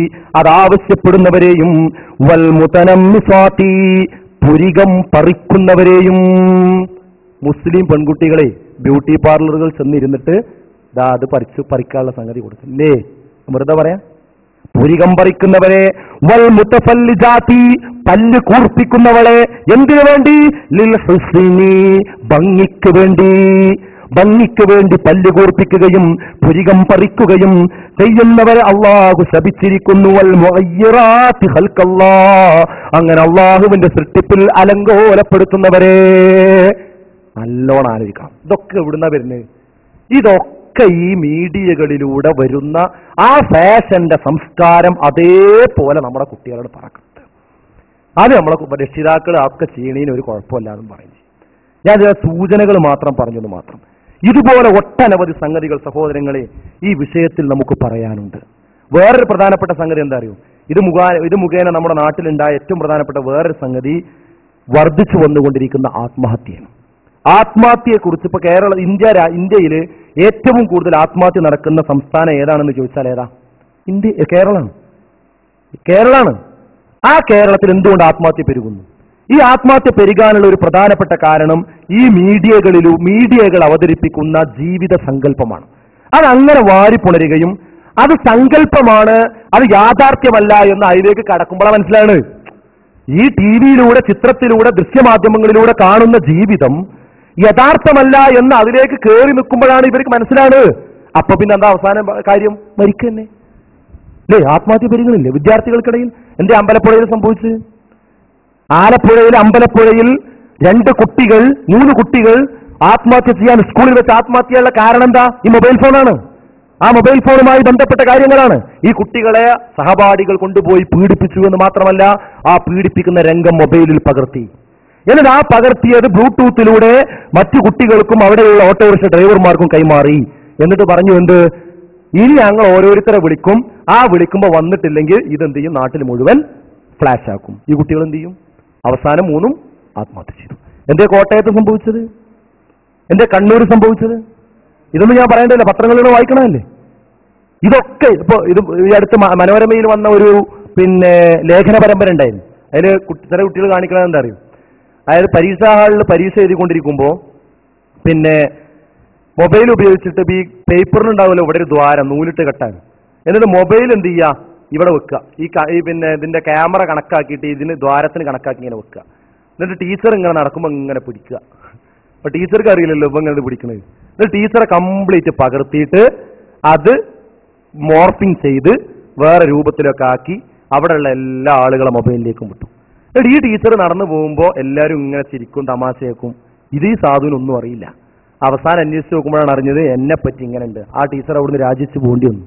അതാവശ്യപ്പെടുന്നവരെയും വൽ മുതനമ്മിസ്വാത്തി പുരികം പറിക്കുന്നവരെയും മുസ്ലിം പെൺകുട്ടികളെ ബ്യൂട്ടി പാർലറുകൾ ചെന്നിരുന്നിട്ട് ദാ അത് പറിച്ചു പറിക്കാനുള്ള സംഗതി കൊടുത്തില്ലേ വെറുതെ പറയാം പുരികം പറിക്കുന്നവരെ വൽ മുത്തഫല്ലിജാതി പല്ല് കൂർപ്പിക്കുന്നവളെ എന്തിനു വേണ്ടി ലിൽ ഹുസ്നി ഭംഗിക്ക് വേണ്ടി ഭംഗിക്ക് വേണ്ടി പല്ല് കൂർപ്പിക്കുകയും പുരികം പറിക്കുകയും ചെയ്യുന്നവരെ അള്ളാഹു ശപിച്ചിരിക്കുന്നു വൽ മുഅയ്യിറാത്തി ഖൽഖല്ലാ. അങ്ങനെ അള്ളാഹുവിന്റെ സൃഷ്ടിപ്പിൽ അലങ്കോലപ്പെടുത്തുന്നവരെ നല്ലോണം ആലോചിക്കാം ഇതൊക്കെ എവിടുന്ന വരുന്നത് ഇതൊക്കെ ഈ മീഡിയകളിലൂടെ വരുന്ന ആ ഫാഷന്റെ സംസ്കാരം അതേപോലെ നമ്മുടെ കുട്ടികളോട് പറക്കുന്നത് അത് നമ്മളെ കു- രക്ഷിതാക്കൾ ഒക്കെ ചെയ്യണേന് ഒരു കുഴപ്പമില്ലാന്നും പറയും ചെയ്യും. ഞാൻ ചില സൂചനകൾ മാത്രം പറഞ്ഞത് മാത്രം ഇതുപോലെ ഒട്ടനവധി സംഗതികൾ സഹോദരങ്ങളെ ഈ വിഷയത്തിൽ നമുക്ക് പറയാനുണ്ട് വേറൊരു പ്രധാനപ്പെട്ട സംഗതി എന്താ അറിയോ ഇത് മുഖാ ഇത് മുഖേന നമ്മുടെ നാട്ടിലുണ്ടായ ഏറ്റവും പ്രധാനപ്പെട്ട വേറൊരു സംഗതി വർദ്ധിച്ചു വന്നുകൊണ്ടിരിക്കുന്ന ആത്മഹത്യയാണ് ആത്മഹത്യയെക്കുറിച്ച് ഇപ്പൊ കേരള ഇന്ത്യ രാ- ഇന്ത്യയിൽ ഏറ്റവും കൂടുതൽ ആത്മഹത്യ നടക്കുന്ന സംസ്ഥാനം ഏതാണെന്ന് ചോദിച്ചാൽ ഏതാ ഇന്ത്യ കേരളമാണ് കേരളമാണ് ആ കേരളത്തിൽ എന്തുകൊണ്ട് ആത്മഹത്യ പെരുകുന്നു ഈ ആത്മഹത്യ പെരുകാനുള്ള ഒരു പ്രധാനപ്പെട്ട കാരണം ഈ മീഡിയകളിലും മീഡിയകൾ അവതരിപ്പിക്കുന്ന ജീവിത സങ്കല്പമാണ് അത് അങ്ങനെ വാരിപ്പുണരുകയും അത് സങ്കല്പമാണ് അത് യാഥാർത്ഥ്യമല്ല എന്ന് അതിലേക്ക് കടക്കുമ്പോഴാണ് മനസ്സിലാണ് ഈ ടി വിയിലൂടെ ചിത്രത്തിലൂടെ ദൃശ്യമാധ്യമങ്ങളിലൂടെ കാണുന്ന ജീവിതം യഥാർത്ഥമല്ല എന്ന് അതിലേക്ക് കയറി നിൽക്കുമ്പോഴാണ് ഇവർക്ക് മനസ്സിലാണ് അപ്പൊ പിന്നെ എന്താ അവസാനം കാര്യം മരിക്കന്നെ അല്ലേ ആത്മഹത്യ പെരുകുന്നില്ലേ വിദ്യാർത്ഥികൾക്കിടയിൽ എന്റെ അമ്പലപ്പുഴയിൽ സംഭവിച്ച് ആലപ്പുഴയിൽ അമ്പലപ്പുഴയിൽ രണ്ട് കുട്ടികൾ മൂന്ന് കുട്ടികൾ ആത്മഹത്യ ചെയ്യാൻ സ്കൂളിൽ വെച്ച് ആത്മഹത്യയുള്ള കാരണം എന്താ ഈ മൊബൈൽ ഫോണാണ് ആ മൊബൈൽ ഫോണുമായി ബന്ധപ്പെട്ട കാര്യങ്ങളാണ് ഈ കുട്ടികളെ സഹപാഠികൾ കൊണ്ടുപോയി പീഡിപ്പിച്ചു എന്ന് മാത്രമല്ല ആ പീഡിപ്പിക്കുന്ന രംഗം മൊബൈലിൽ പകർത്തി എന്നിട്ട് ആ പകർത്തിയത് ബ്ലൂടൂത്തിലൂടെ മറ്റു കുട്ടികൾക്കും അവിടെയുള്ള ഓട്ടോറിക്ഷ ഡ്രൈവർമാർക്കും കൈമാറി എന്നിട്ട് പറഞ്ഞു എന്ത് ഇനി ഞങ്ങൾ ഓരോരുത്തരെ വിളിക്കും ആ വിളിക്കുമ്പോൾ വന്നിട്ടില്ലെങ്കിൽ ഇതെന്ത് ചെയ്യും നാട്ടിൽ മുഴുവൻ ഫ്ലാഷ് ആക്കും ഈ കുട്ടികൾ എന്ത് ചെയ്യും അവസാനം മൂന്നും ആത്മഹത്യ ചെയ്തു എന്തേ കോട്ടയത്ത് സംഭവിച്ചത് എന്തേ കണ്ണൂർ സംഭവിച്ചത് ഇതൊന്നും ഞാൻ പറയേണ്ടതില്ല പത്രങ്ങളിലൂടെ വായിക്കണമല്ലേ ഇതൊക്കെ ഇപ്പൊ ഇത് ഈ അടുത്ത് മ- മനോരമയിൽ വന്ന ഒരു പിന്നെ ലേഖന പരമ്പര ഉണ്ടായിരുന്നു അതിൽ ചില കുട്ടികൾ കാണിക്കണത് എന്താ അറിയും അതായത് പരീക്ഷാ ഹാളിൽ പരീക്ഷ എഴുതിക്കൊണ്ടിരിക്കുമ്പോൾ പിന്നെ മൊബൈൽ ഉപയോഗിച്ചിട്ട് ഈ പേപ്പറിനുണ്ടാവുമല്ലോ ഇവിടെ ഒരു ദ്വാരം നൂലിട്ട് കെട്ടാൻ എന്നിട്ട് മൊബൈൽ എന്ത് ചെയ്യുക ഇവിടെ വെക്കുക ഈ ക- ഈ പിന്നെ ഇതിന്റെ ക്യാമറ കണക്കാക്കിയിട്ട് ഇതിന് ദ്വാരത്തിന് കണക്കാക്കി ഇങ്ങനെ വെക്കുക എന്നിട്ട് ടീച്ചർ ഇങ്ങനെ നടക്കുമ്പോൾ ഇങ്ങനെ പിടിക്കുക അപ്പൊ ടീച്ചർക്ക് അറിയില്ലല്ലോ ഇപ്പൊ ഇങ്ങനെ ഇത് പിടിക്കണത് എന്നിട്ട് ടീച്ചറെ കംപ്ലീറ്റ് പകർത്തിയിട്ട് അത് മോർഫിംഗ് ചെയ്ത് വേറെ രൂപത്തിലൊക്കെ ആക്കി അവിടെയുള്ള എല്ലാ ആളുകളെ മൊബൈലിലേക്കും വിട്ടു എന്നിട്ട് ഈ ടീച്ചർ നടന്നു പോകുമ്പോൾ എല്ലാവരും ഇങ്ങനെ ചിരിക്കും തമാശയാക്കും ഇത് ഈ സാധുവിനൊന്നും അറിയില്ല അവസാനം അന്വേഷിച്ച് നോക്കുമ്പോഴാണ് അറിഞ്ഞത് എന്നെ പറ്റി ഇങ്ങനെ ഉണ്ട് ആ ടീച്ചർ അവിടുന്ന് രാജിച്ച് പോകേണ്ടി വന്നു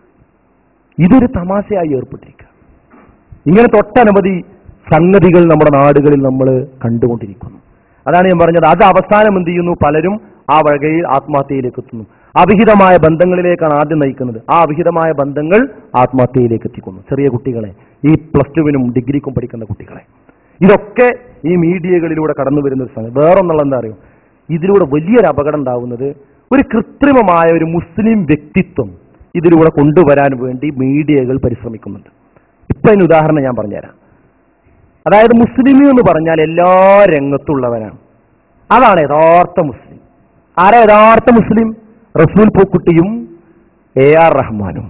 ഇതൊരു തമാശയായി ഏർപ്പെട്ടിരിക്കുക ഇങ്ങനെ തൊട്ടനവധി സംഗതികൾ നമ്മുടെ നാടുകളിൽ നമ്മൾ കണ്ടുകൊണ്ടിരിക്കുന്നു അതാണ് ഞാൻ പറഞ്ഞത് അത് അവസാനം എന്ത് ചെയ്യുന്നു പലരും ആ വഴകയിൽ ആത്മഹത്യയിലേക്ക് എത്തുന്നു അവിഹിതമായ ബന്ധങ്ങളിലേക്കാണ് ആദ്യം നയിക്കുന്നത് ആ അവിഹിതമായ ബന്ധങ്ങൾ ആത്മഹത്യയിലേക്ക് എത്തിക്കുന്നു ചെറിയ കുട്ടികളെ ഈ പ്ലസ് ടുവിനും ഡിഗ്രിക്കും പഠിക്കുന്ന കുട്ടികളെ ഇതൊക്കെ ഈ മീഡിയകളിലൂടെ കടന്നു വരുന്ന ഒരു സംഗതി വേറൊന്നുള്ള എന്താ അറിയോ ഇതിലൂടെ വലിയൊരു അപകടം ഉണ്ടാവുന്നത് ഒരു കൃത്രിമമായ ഒരു മുസ്ലിം വ്യക്തിത്വം ഇതിലൂടെ കൊണ്ടുവരാൻ വേണ്ടി മീഡിയകൾ പരിശ്രമിക്കുന്നുണ്ട് ഇപ്പൊ അതിന് ഉദാഹരണം ഞാൻ പറഞ്ഞുതരാം അതായത് മുസ്ലിം എന്ന് പറഞ്ഞാൽ എല്ലാ രംഗത്തുള്ളവനാണ് അതാണ് യഥാർത്ഥ മുസ്ലിം ആരാ യഥാർത്ഥ മുസ്ലിം റസൂൽ പൂക്കുട്ടിയും എ ആർ റഹ്മാനും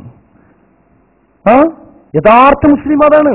ആ യഥാർത്ഥ മുസ്ലിം അതാണ്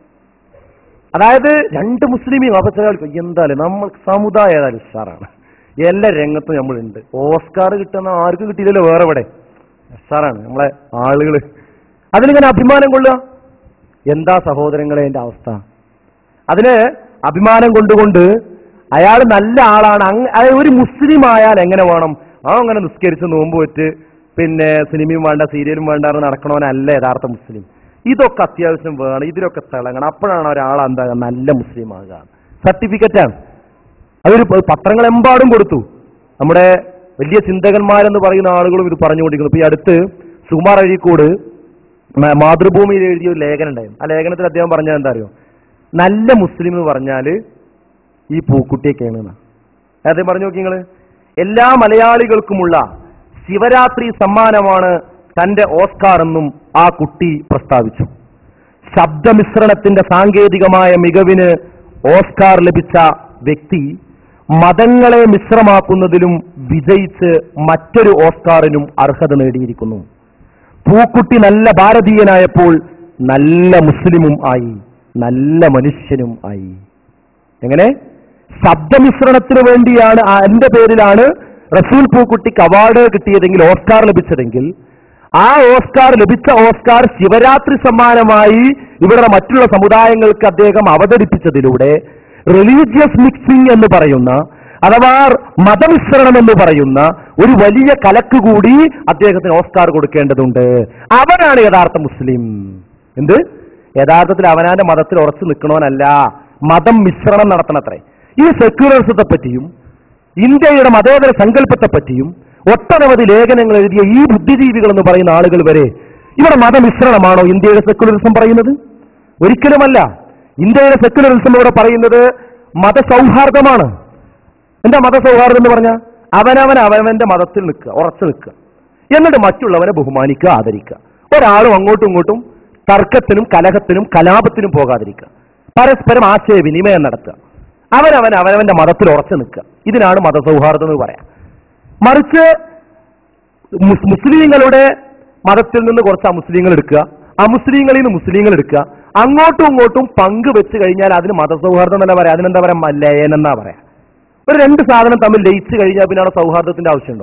അതായത് രണ്ട് മുസ്ലിമീം അപ്പൊ ചില ആൾക്ക് എന്തായാലും നമ്മൾ സമുദായം ഏതായാലും ഉഷാറാണ് എല്ലാ രംഗത്തും നമ്മളുണ്ട് ഓസ്കാർ കിട്ടുന്ന ആർക്കും കിട്ടിയില്ലല്ലോ വേറെ എവിടെ ഉഷാറാണ് നമ്മളെ ആളുകള് അതിലിങ്ങനെ അഭിമാനം കൊള്ളുക എന്താ സഹോദരങ്ങളെ എന്റെ അവസ്ഥ അതിന് അഭിമാനം കൊണ്ടുകൊണ്ട് അയാൾ നല്ല ആളാണ് അങ്ങ് അതായത് ഒരു മുസ്ലിം ആയാൽ എങ്ങനെ വേണം ആ അങ്ങനെ നിസ്കരിച്ച് നോമ്പ് വെച്ച് പിന്നെ സിനിമയും വേണ്ട സീരിയലും വേണ്ട എന്ന് നടക്കണവനല്ല യഥാർത്ഥ മുസ്ലിം ഇതൊക്കെ അത്യാവശ്യം വേണം ഇതിലൊക്കെ തിളങ്ങണം അപ്പോഴാണ് ഒരാൾ എന്താ നല്ല മുസ്ലിം ആകുക സർട്ടിഫിക്കറ്റാണ് അതൊരു പ- പത്രങ്ങളെമ്പാടും കൊടുത്തു നമ്മുടെ വലിയ ചിന്തകന്മാരെന്ന് പറയുന്ന ആളുകളും ഇത് പറഞ്ഞുകൊണ്ടിരിക്കുന്നു ഇപ്പൊ ഈ അടുത്ത് സുകുമാർ അഴീക്കോട് മ- മാതൃഭൂമിയിൽ എഴുതിയ ഒരു ലേഖനം ഉണ്ടായിരുന്നു ആ ലേഖനത്തിൽ അദ്ദേഹം പറഞ്ഞത് എന്താ അറിയോ നല്ല മുസ്ലിം എന്ന് പറഞ്ഞാല് ഈ പൂക്കുട്ടിയൊക്കെയാണ് എന്നാ. അദ്ദേഹം പറഞ്ഞു നോക്കി നിങ്ങള് എല്ലാ മലയാളികൾക്കുമുള്ള ശിവരാത്രി സമ്മാനമാണ് തന്റെ ഓസ്കാർ എന്നും ആ കുട്ടി പ്രസ്താവിച്ചു ശബ്ദമിശ്രണത്തിന്റെ സാങ്കേതികമായ മികവിന് ഓസ്കാർ ലഭിച്ച വ്യക്തി മതങ്ങളെ മിശ്രമാക്കുന്നതിലും വിജയിച്ച് മറ്റൊരു ഓസ്കാറിനും അർഹത നേടിയിരിക്കുന്നു പൂക്കുട്ടി നല്ല ഭാരതീയനായപ്പോൾ നല്ല മുസ്ലിമും ആയി നല്ല മനുഷ്യനും ആയി എങ്ങനെ ശബ്ദമിശ്രണത്തിന് വേണ്ടിയാണ് ആ- എന്റെ പേരിലാണ് റസൂൽ പൂക്കുട്ടിക്ക് അവാർഡ് കിട്ടിയതെങ്കിൽ ഓസ്കാർ ലഭിച്ചതെങ്കിൽ ആ ഓസ്കാർ ലഭിച്ച ഓസ്കാർ ശിവരാത്രി സമ്മാനമായി ഇവിടെ മറ്റുള്ള സമുദായങ്ങൾക്ക് അദ്ദേഹം അവതരിപ്പിച്ചതിലൂടെ റിലീജിയസ് മിക്സിംഗ് എന്ന് പറയുന്ന അഥവാ മതമിശ്രണം എന്ന് പറയുന്ന ഒരു വലിയ കലക്ക് കൂടി അദ്ദേഹത്തിന് ഓസ്കാർ കൊടുക്കേണ്ടതുണ്ട് അവനാണ് യഥാർത്ഥ മുസ്ലിം എന്ത് യഥാർത്ഥത്തിൽ അവനാന്റെ മതത്തിൽ ഉറച്ചു നിൽക്കണവനല്ല മതം മിശ്രണം നടത്തണത്രേ ഈ സെക്യുലറിസത്തെ പറ്റിയും ഇന്ത്യയുടെ മതേതര സങ്കല്പത്തെ പറ്റിയും ഒട്ടനവധി ലേഖനങ്ങൾ എഴുതിയ ഈ ബുദ്ധിജീവികൾ എന്ന് പറയുന്ന ആളുകൾ വരെ ഇവിടെ മതമിശ്രണമാണോ ഇന്ത്യയുടെ സെക്യുലറിസം പറയുന്നത് ഒരിക്കലുമല്ല ഇന്ത്യയിലെ സെക്യുലറിസം ഇവിടെ പറയുന്നത് മതസൗഹാർദ്ദമാണ് എന്താ മതസൗഹാർദ്ദം എന്ന് പറഞ്ഞാൽ അവനവൻ അവനവന്റെ മതത്തിൽ നിൽക്കുക ഉറച്ചു നിൽക്കുക എന്നിട്ട് മറ്റുള്ളവരെ ബഹുമാനിക്കുക ആദരിക്കുക ഒരാളും അങ്ങോട്ടും ഇങ്ങോട്ടും തർക്കത്തിനും കലഹത്തിനും കലാപത്തിനും പോകാതിരിക്കുക പരസ്പരം ആശയവിനിമയം നടത്തുക അവനവൻ അവനവന്റെ മതത്തിൽ ഉറച്ചു നിൽക്കുക ഇതിനാണ് മതസൗഹാർദ്ദം എന്ന് പറയാം മറിച്ച് മുസ് മുസ്ലിങ്ങളുടെ മതത്തിൽ നിന്ന് കുറച്ച് അമുസ്ലിങ്ങൾ എടുക്കുക അമുസ്ലിങ്ങളിൽ നിന്ന് മുസ്ലിങ്ങൾ എടുക്കുക അങ്ങോട്ടും ഇങ്ങോട്ടും പങ്ക് വെച്ച് കഴിഞ്ഞാൽ അതിന് മതസൗഹാർദ്ദം എന്നല്ല പറയാം അതിനെന്താ പറയാ ലയൻ എന്നാ പറയാ ഒരു രണ്ട് സാധനം തമ്മിൽ ലയിച്ചു കഴിഞ്ഞാൽ പിന്നെ അവിടെ സൗഹാർദ്ദത്തിന്റെ ആവശ്യമുണ്ടോ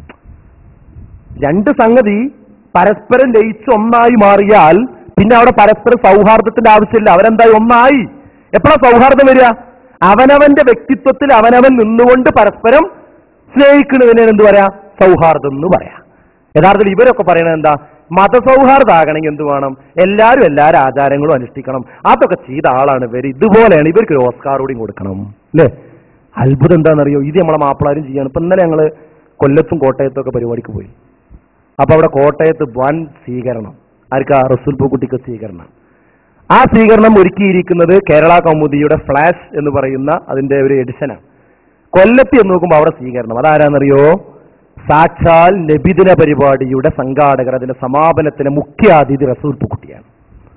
രണ്ട് സംഗതി പരസ്പരം ലയിച്ച് ഒന്നായി മാറിയാൽ പിന്നെ അവിടെ പരസ്പരം സൗഹാർദ്ദത്തിന്റെ ആവശ്യമില്ല അവരെന്തായി ഒന്നായി എപ്പോഴാ സൗഹാർദ്ദം വരിക അവനവന്റെ വ്യക്തിത്വത്തിൽ അവനവൻ നിന്നുകൊണ്ട് പരസ്പരം സ്നേഹിക്കുന്നതിനെ എന്ത് പറയാ സൗഹാർദ്ദം എന്ന് പറയാം യഥാർത്ഥത്തിൽ ഇവരൊക്കെ പറയണത് എന്താ മതസൗഹാർദ്ദമാകണമെങ്കിൽ എന്ത് വേണം എല്ലാവരും എല്ലാവരും ആചാരങ്ങളും അനുഷ്ഠിക്കണം അതൊക്കെ ചെയ്ത ആളാണ് ഇവർ ഇതുപോലെയാണ് ഇവർക്ക് ഒരു ഓസ്കാർ കൂടിയും കൊടുക്കണം അല്ലേ അത്ഭുതം എന്താണെന്നറിയോ ഇത് നമ്മളെ മാപ്പിളാരും ചെയ്യാണ് ഇപ്പൊ ഇന്നലെ ഞങ്ങള് കൊല്ലത്തും കോട്ടയത്തും ഒക്കെ പരിപാടിക്ക് പോയി അപ്പൊ അവിടെ കോട്ടയത്ത് വൻ സ്വീകരണം ആർക്കാ റസൂൽ പൂക്കുട്ടിക്ക് സ്വീകരണം ആ സ്വീകരണം ഒരുക്കിയിരിക്കുന്നത് കേരള കൗമുദിയുടെ ഫ്ലാഷ് എന്ന് പറയുന്ന അതിന്റെ ഒരു എഡിഷനാണ് കൊല്ലത്ത് എന്ന് നോക്കുമ്പോൾ അവിടെ സ്വീകരണം അതാരാന്നറിയോ സാക്ഷാൽ നബിദിന പരിപാടിയുടെ സംഘാടകർ അതിന്റെ സമാപനത്തിന് മുഖ്യ അതിഥി റസൂൽ പൂക്കുട്ടിയാണ്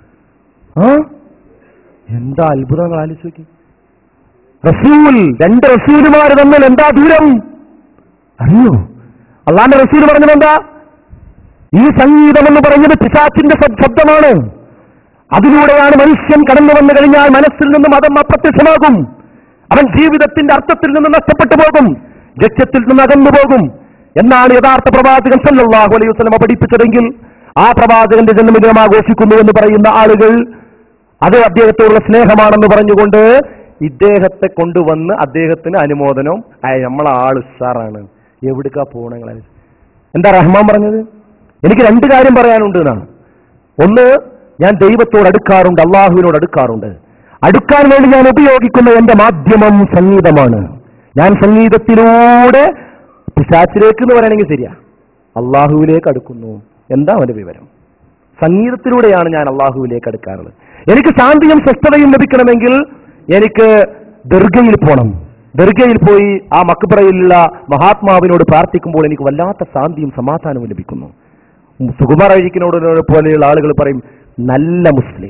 ആ എന്താ അത്ഭുതങ്ങൾ ആലോചിച്ച് നോക്കി റസൂൽ രണ്ട് റസൂലുമാർ തമ്മിൽ എന്താ ദൂരം അറിയോ അള്ളാന്റെ റസൂൽ പറഞ്ഞത് എന്താ ഈ സംഗീതം എന്ന് പറയുന്നത് പിശാച്ചിന്റെ ശബ്- ശബ്ദമാണ് അതിലൂടെയാണ് മനുഷ്യൻ കടന്നു വന്നു കഴിഞ്ഞാൽ മനസ്സിൽ നിന്നും മതം അപ്രത്യക്ഷമാകും അവൻ ജീവിതത്തിന്റെ അർത്ഥത്തിൽ നിന്ന് നഷ്ടപ്പെട്ടു പോകും ലക്ഷ്യത്തിൽ നിന്ന് അകന്നു പോകും എന്നാണ് യഥാർത്ഥ പ്രവാചകൻ സല്ലല്ലാഹു അലൈഹി വസല്ലമ പഠിപ്പിച്ചതെങ്കിൽ ആ പ്രവാചകന്റെ ജന്മദിനം ആഘോഷിക്കുന്നു എന്ന് പറയുന്ന ആളുകൾ അത് അദ്ദേഹത്തോടുള്ള സ്നേഹമാണെന്ന് പറഞ്ഞുകൊണ്ട് ഇദ്ദേഹത്തെ കൊണ്ടുവന്ന് അദ്ദേഹത്തിന് അനുമോദനം "അയ് നമ്മളെ ആള് ഉഷാറാണ് എവിടുക്കാ പോണങ്ങളെ എന്താ റഹ്മാൻ പറഞ്ഞത് എനിക്ക് രണ്ട് കാര്യം പറയാനുണ്ട് എന്നാണ് ഒന്ന് ഞാൻ ദൈവത്തോട് അടുക്കാറുണ്ട് അള്ളാഹുവിനോട് അടുക്കാറുണ്ട് അടുക്കാൻ വേണ്ടി ഞാൻ ഉപയോഗിക്കുന്ന എന്റെ മാധ്യമം സംഗീതമാണ് ഞാൻ സംഗീതത്തിലൂടെ പിശാച്ചിലേക്ക് എന്ന് പറയണമെങ്കിൽ ശരിയാ അള്ളാഹുവിലേക്ക് അടുക്കുന്നു എന്താ അവന്റെ വിവരം സംഗീതത്തിലൂടെയാണ് ഞാൻ അള്ളാഹുവിലേക്ക് അടുക്കാറുള്ളത് എനിക്ക് ശാന്തിയും സ്വസ്ഥതയും ലഭിക്കണമെങ്കിൽ എനിക്ക് ദർഗയിൽ പോകണം ദർഗയിൽ പോയി ആ മക്ബറയിലുള്ള മഹാത്മാവിനോട് പ്രാർത്ഥിക്കുമ്പോൾ എനിക്ക് വല്ലാത്ത ശാന്തിയും സമാധാനവും ലഭിക്കുന്നു സുകുമാർ അഴിക്കിനോട് പോലെയുള്ള ആളുകൾ പറയും നല്ല മുസ്ലിം